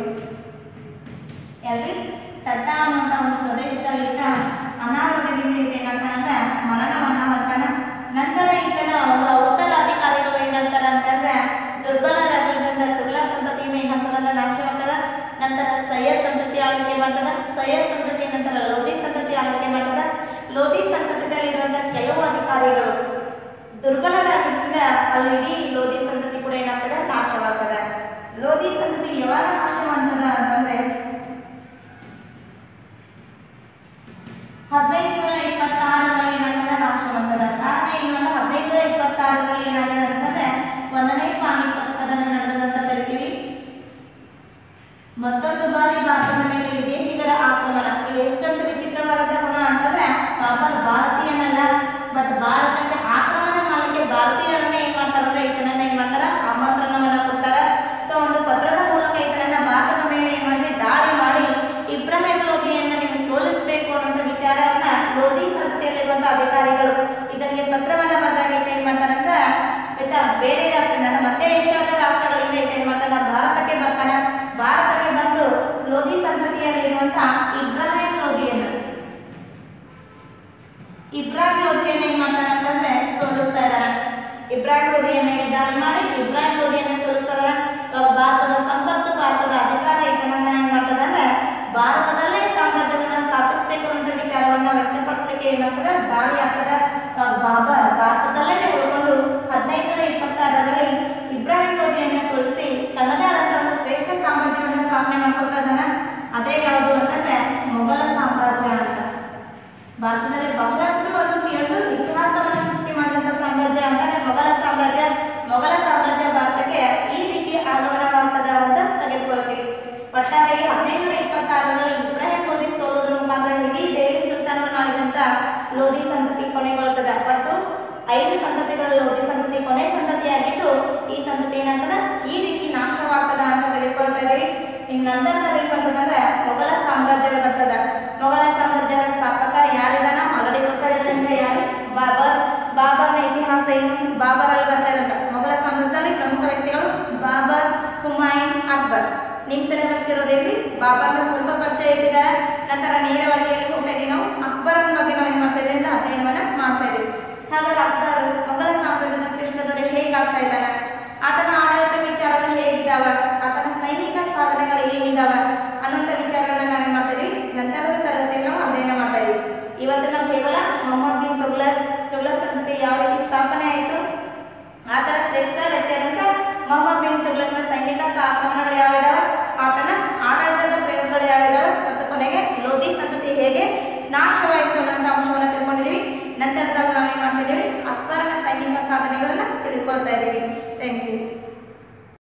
ಯಾವ್ರಿ ತಟ್ಟ ಅನ್ನುವಂತ ಒಂದು ಪ್ರದೇಶದಲ್ಲಿ ಈತ ಅನಾರೋಗ್ಯದಿಂದ ಈತ ಏನಾಗ್ತಾನಂದ್ರೆ ಮರಣವನ್ನ ಹೊಂತಾನ ನಂತರ ಈತನ ಒಬ್ಬ ಉತ್ತರಾಧಿಕಾರಿಗಳು ಏನಾಗ್ತಾರ ಅಂತಂದ್ರೆ ದುರ್ಬಲರಾಗಿದ್ದಂತ ತುಗ್ಲಕ್ ಸಂತತಿ ಏನಾಗ್ತದಂದ್ರೆ ನಾಶವಾಗ್ತದ ನಂತರ ಸೈಯದ್ ಸಂತತಿ ಆಳ್ವಿಕೆ ಮಾಡ್ತದ ಸೈಯದ್ ಸಂತತಿ ನಂತರ ಲೋಧಿ ಸಂತತಿ ಆಳ್ವಿಕೆ ಮಾಡ್ತದ ಲೋಧಿ ಸಂತತಿಯಲ್ಲಿ ಇರುವಂತ ಕೆಲವು ಅಧಿಕಾರಿಗಳು ದುರ್ಬಲರಾಗಿದ್ದ ಅಲ್ಲಿ ಇಡೀ ಲೋಧಿ ಸಂತತಿ ಕೂಡ ಏನಾಗ್ತದೆ ನಾಶವಾಗ್ತದೆ ಲೋಧಿ ಸಂತತಿ ಯಾವಾಗ ನಾಶವಾಗ್ತದ ಅಂತಂದ್ರೆ ಹದಿನೈದು ನೂರ ಇಪ್ಪತ್ತಾರರಲ್ಲಿ ಏನಾಗ್ತದೆ ನಾಶವಾಗ್ತದೆ ಕಾರಣ ಏನು ಅಂದ್ರೆ ಹದಿನೈದು ನೂರ ಇಪ್ಪತ್ತಾರರಲ್ಲಿ ಏನಾಗಿದೆ ಅಂತಂದ್ರೆ ಒಂದನೇ ಪಾಣಿಪತ್ ಅದನ್ನು ನಡೆದಂತ ಕರಿತೀವಿ ಮತ್ತೊಂದು ಬಾರಿ ಭಾರತದ ಮೇಲೆ ವಿದೇಶಿಗರ ಆಕ್ರಮಣ ಇದು ಎಷ್ಟೊಂದು ವಿಚಿತ್ರವಾದ ಗುಣ ಅಂತಂದ್ರೆ ಬಾಬರ್ ಭಾರತೀಯನಲ್ಲ ಬಟ್ ಭಾರತಕ್ಕೆ ಆಕ್ರಮಣ ಮಾಡಲಿಕ್ಕೆ ಭಾರತೀಯರನ್ನೇ ಏನ್ ಮಾಡ್ತಾರಂದ್ರೆ ಈತನನ್ನ ಏನ್ ಮಾಡ್ತಾರ ಆಮಂತ್ರಣವನ್ನ ಕೊಡ್ತಾರ ಸೊ ಒಂದು ಪತ್ರದ ಮೂಲಕ ಈತನನ್ನ ಭಾರತದ ಮೇಲೆ ಏನ್ ಮಾಡಿ ದಾಳಿ ಮಾಡಿ ಇಬ್ರಾಹಿಂ ಲೋಧಿಯನ್ನ ನೀವು ಸೋಲಿಸಬೇಕು ಅನ್ನೋ ವಿಚಾರವನ್ನ ಲೋಧಿ ಸಂಸ್ಥೆಯಲ್ಲಿರುವಂತಹ ಅಧಿಕಾರಿಗಳು ಇದರಿಗೆ ಪತ್ರವನ್ನ ಬರೆದಾಗ ಈತ ಏನ್ ಮಾಡ್ತಾರಂದ್ರ ಆಯ್ತಾ ಬೇರೆ ರಾಷ್ಟ್ರದಿಂದ ಮಧ್ಯ ಏಷ್ಯಾದ ರಾಷ್ಟ್ರಗಳಿಂದ ಈತ ಏನ್ ಮಾಡ್ತಾನ ಭಾರತಕ್ಕೆ ಬರ್ತಾನ ಭಾರತಕ್ಕೆ ಬಂದು ಲೋಧಿ ಸಂತತಿಯಲ್ಲಿರುವಂತ ಇಬ್ರಾಹಿಂ ಲೋಧಿಯನ್ನು ಇಬ್ರಾಹಿಂ ಲೋಧಿಯನ್ನು ಏನ್ ಮಾಡ್ತಾನ ಅಂತಂದ್ರೆ ಸೋಲಿಸ್ತಾ ಇದಾರ ಇಬ್ರಾಹಿಂ ಲೋಧಿಯ ಮೇಲೆ ದಾಳಿ ಮಾಡಿ ಇಬ್ರಾಹಿಂ ಲೋಧಿಯನ್ನು ಸೋಲಿಸ್ತಾ ಇದಾರ ಇವಾಗ ಭಾರತದ ಸಂಪತ್ತು ಭಾರತದ ಅಧಿಕಾರ ಈತನನ್ನ ಏನ್ ಮಾಡ್ತದ ಅಂದ್ರೆ ಭಾರತದಲ್ಲೇ ಸಾಮ್ರಾಜ್ಯವನ್ನ ಸ್ಥಾಪಿಸಬೇಕು ಅನ್ನೋ ವಿಚಾರವನ್ನ ವ್ಯಕ್ತಪಡಿಸಲಿಕ್ಕೆ ಏನಾಗ್ತದ ದಾಳಿ ಆಗ್ತದ ಇವಾಗ ಬಾಬರ್ ಭಾರತದಲ್ಲೇ ಉಳ್ಕೊಂಡು ಹದಿನೈದು ನೂರ ಇಪ್ಪತ್ತಾರರಲ್ಲಿ ಇಬ್ರಾಹಿಂ ಲೋಧಿಯನ್ನ ಸೋಲಿಸಿ ತನ್ನದೇ ಆದಂತಹ ಒಂದು ಶ್ರೇಷ್ಠ ಸಾಮ್ರಾಜ್ಯವನ್ನ ಸ್ಥಾಪನೆ ಮಾಡ್ಕೊಳ್ತಾ ಇದ್ದಾನ ಅದೇ ಯಾವುದು ಅಂತಂದ್ರೆ ಮೊಘಲ ಸಾಮ್ರಾಜ್ಯ ಅಂತ ಭಾರತದಲ್ಲಿ ಬಹಳಷ್ಟು ಒಂದು ಕೇಳಿದು ಇತಿಹಾಸವನ್ನು ಸೃಷ್ಟಿ ಮಾಡಿದಂತ ಸಾಮ್ರಾಜ್ಯ ಅಂತಾನೆ ಮೊಘಲ ಸಾಮ್ರಾಜ್ಯ ಮೊಘಲ ಸಾಮ್ರಾಜ್ಯ ಭಾರತಕ್ಕೆ ಈ ರೀತಿ ಆಗಮನವಾಗ್ತದ ಅಂತ ತೆಗೆದುಕೊಳ್ತೀವಿ ಒಟ್ಟಾರೆ ಹದಿನೈದು ಇಪ್ಪತ್ತಾರರಲ್ಲಿ ಇಬ್ರಾಹಿಂ ಲೋಧಿ ಸೋಲೋದ್ರ ಮುಖಾಂತರ ಇಡೀ ದೆಹಲಿ ಸುಲ್ತಾನವನ್ನು ಆಳಿದಂತ ಲೋಧಿ ಸಂತತಿ ಕೊನೆಗೊಳ್ತದ ಒಟ್ಟು ಐದು ಸಂತತಿಗಳ ಲೋಧಿ ಸಂತತಿ ಕೊನೆ ಸಂತತಿಯಾಗಿದ್ದು ಈ ಸಂತತಿ ಏನಾಗ್ತದ ಈ ರೀತಿ ನಾಶವಾಗ್ತದ ಅಂತ ತೆಗೆದುಕೊಳ್ತಾ ಇದೀವಿ ಇನ್ನು ನಂತರದಲ್ಲಿ ಏನ್ ಬರ್ತದಂದ್ರೆ ಮೊಘಲ ಸಾಮ್ರಾಜ್ಯ ಬರ್ತದ ಮೊಘಲ ಸಾಮ್ರಾಜ್ಯದ ಸ್ಥಾಪಕ ಯಾರಿದಾನ ಆಲ್ರೆಡಿ ಗೊತ್ತಾಗಿದೆ ಅಂದ್ರೆ ಯಾರು ಬಾಬರ್ ಬಾಬರ್ನ ಇತಿಹಾಸ ಏನು ಬಾಬರ್ ಅಲ್ಲಿ ಬರ್ತಾ ಇರೋದು ಮೊಘಲ ಸಾಮ್ರಾಜ್ಯದಲ್ಲಿ ಪ್ರಮುಖ ವ್ಯಕ್ತಿಗಳು ಬಾಬರ್ ಹುಮಾಯೂನ್ ಅಕ್ಬರ್ ನಿಮ್ ಸಿಲೆಬಸ್ ಇರೋದೇನ್ರಿ ಬಾಬರ್ನ ಸ್ವಲ್ಪ ಪರಿಚಯ ಇಟ್ಟಿದ್ದಾರೆ ನಂತರ ನೇರವಾಗಿ ಎಲ್ಲಿ ಹೋಗ್ತಾ ಇದೀವಿ ನಾವು ಅಕ್ಬರ್ ಅಧ್ಯಯನವನ್ನ ಮಾಡ್ತಾ ಇದ್ದೀವಿ ಹಾಗಾದ್ರೆ ಅಕ್ಬರ್ ಮೊಘಲ ಸಾಮ್ರಾಜ್ಯದ ಶ್ರೇಷ್ಠ ದೊರೆ ಹೇಗಾಗ್ತಾ ಇದ್ದಾನೆ ಆತನ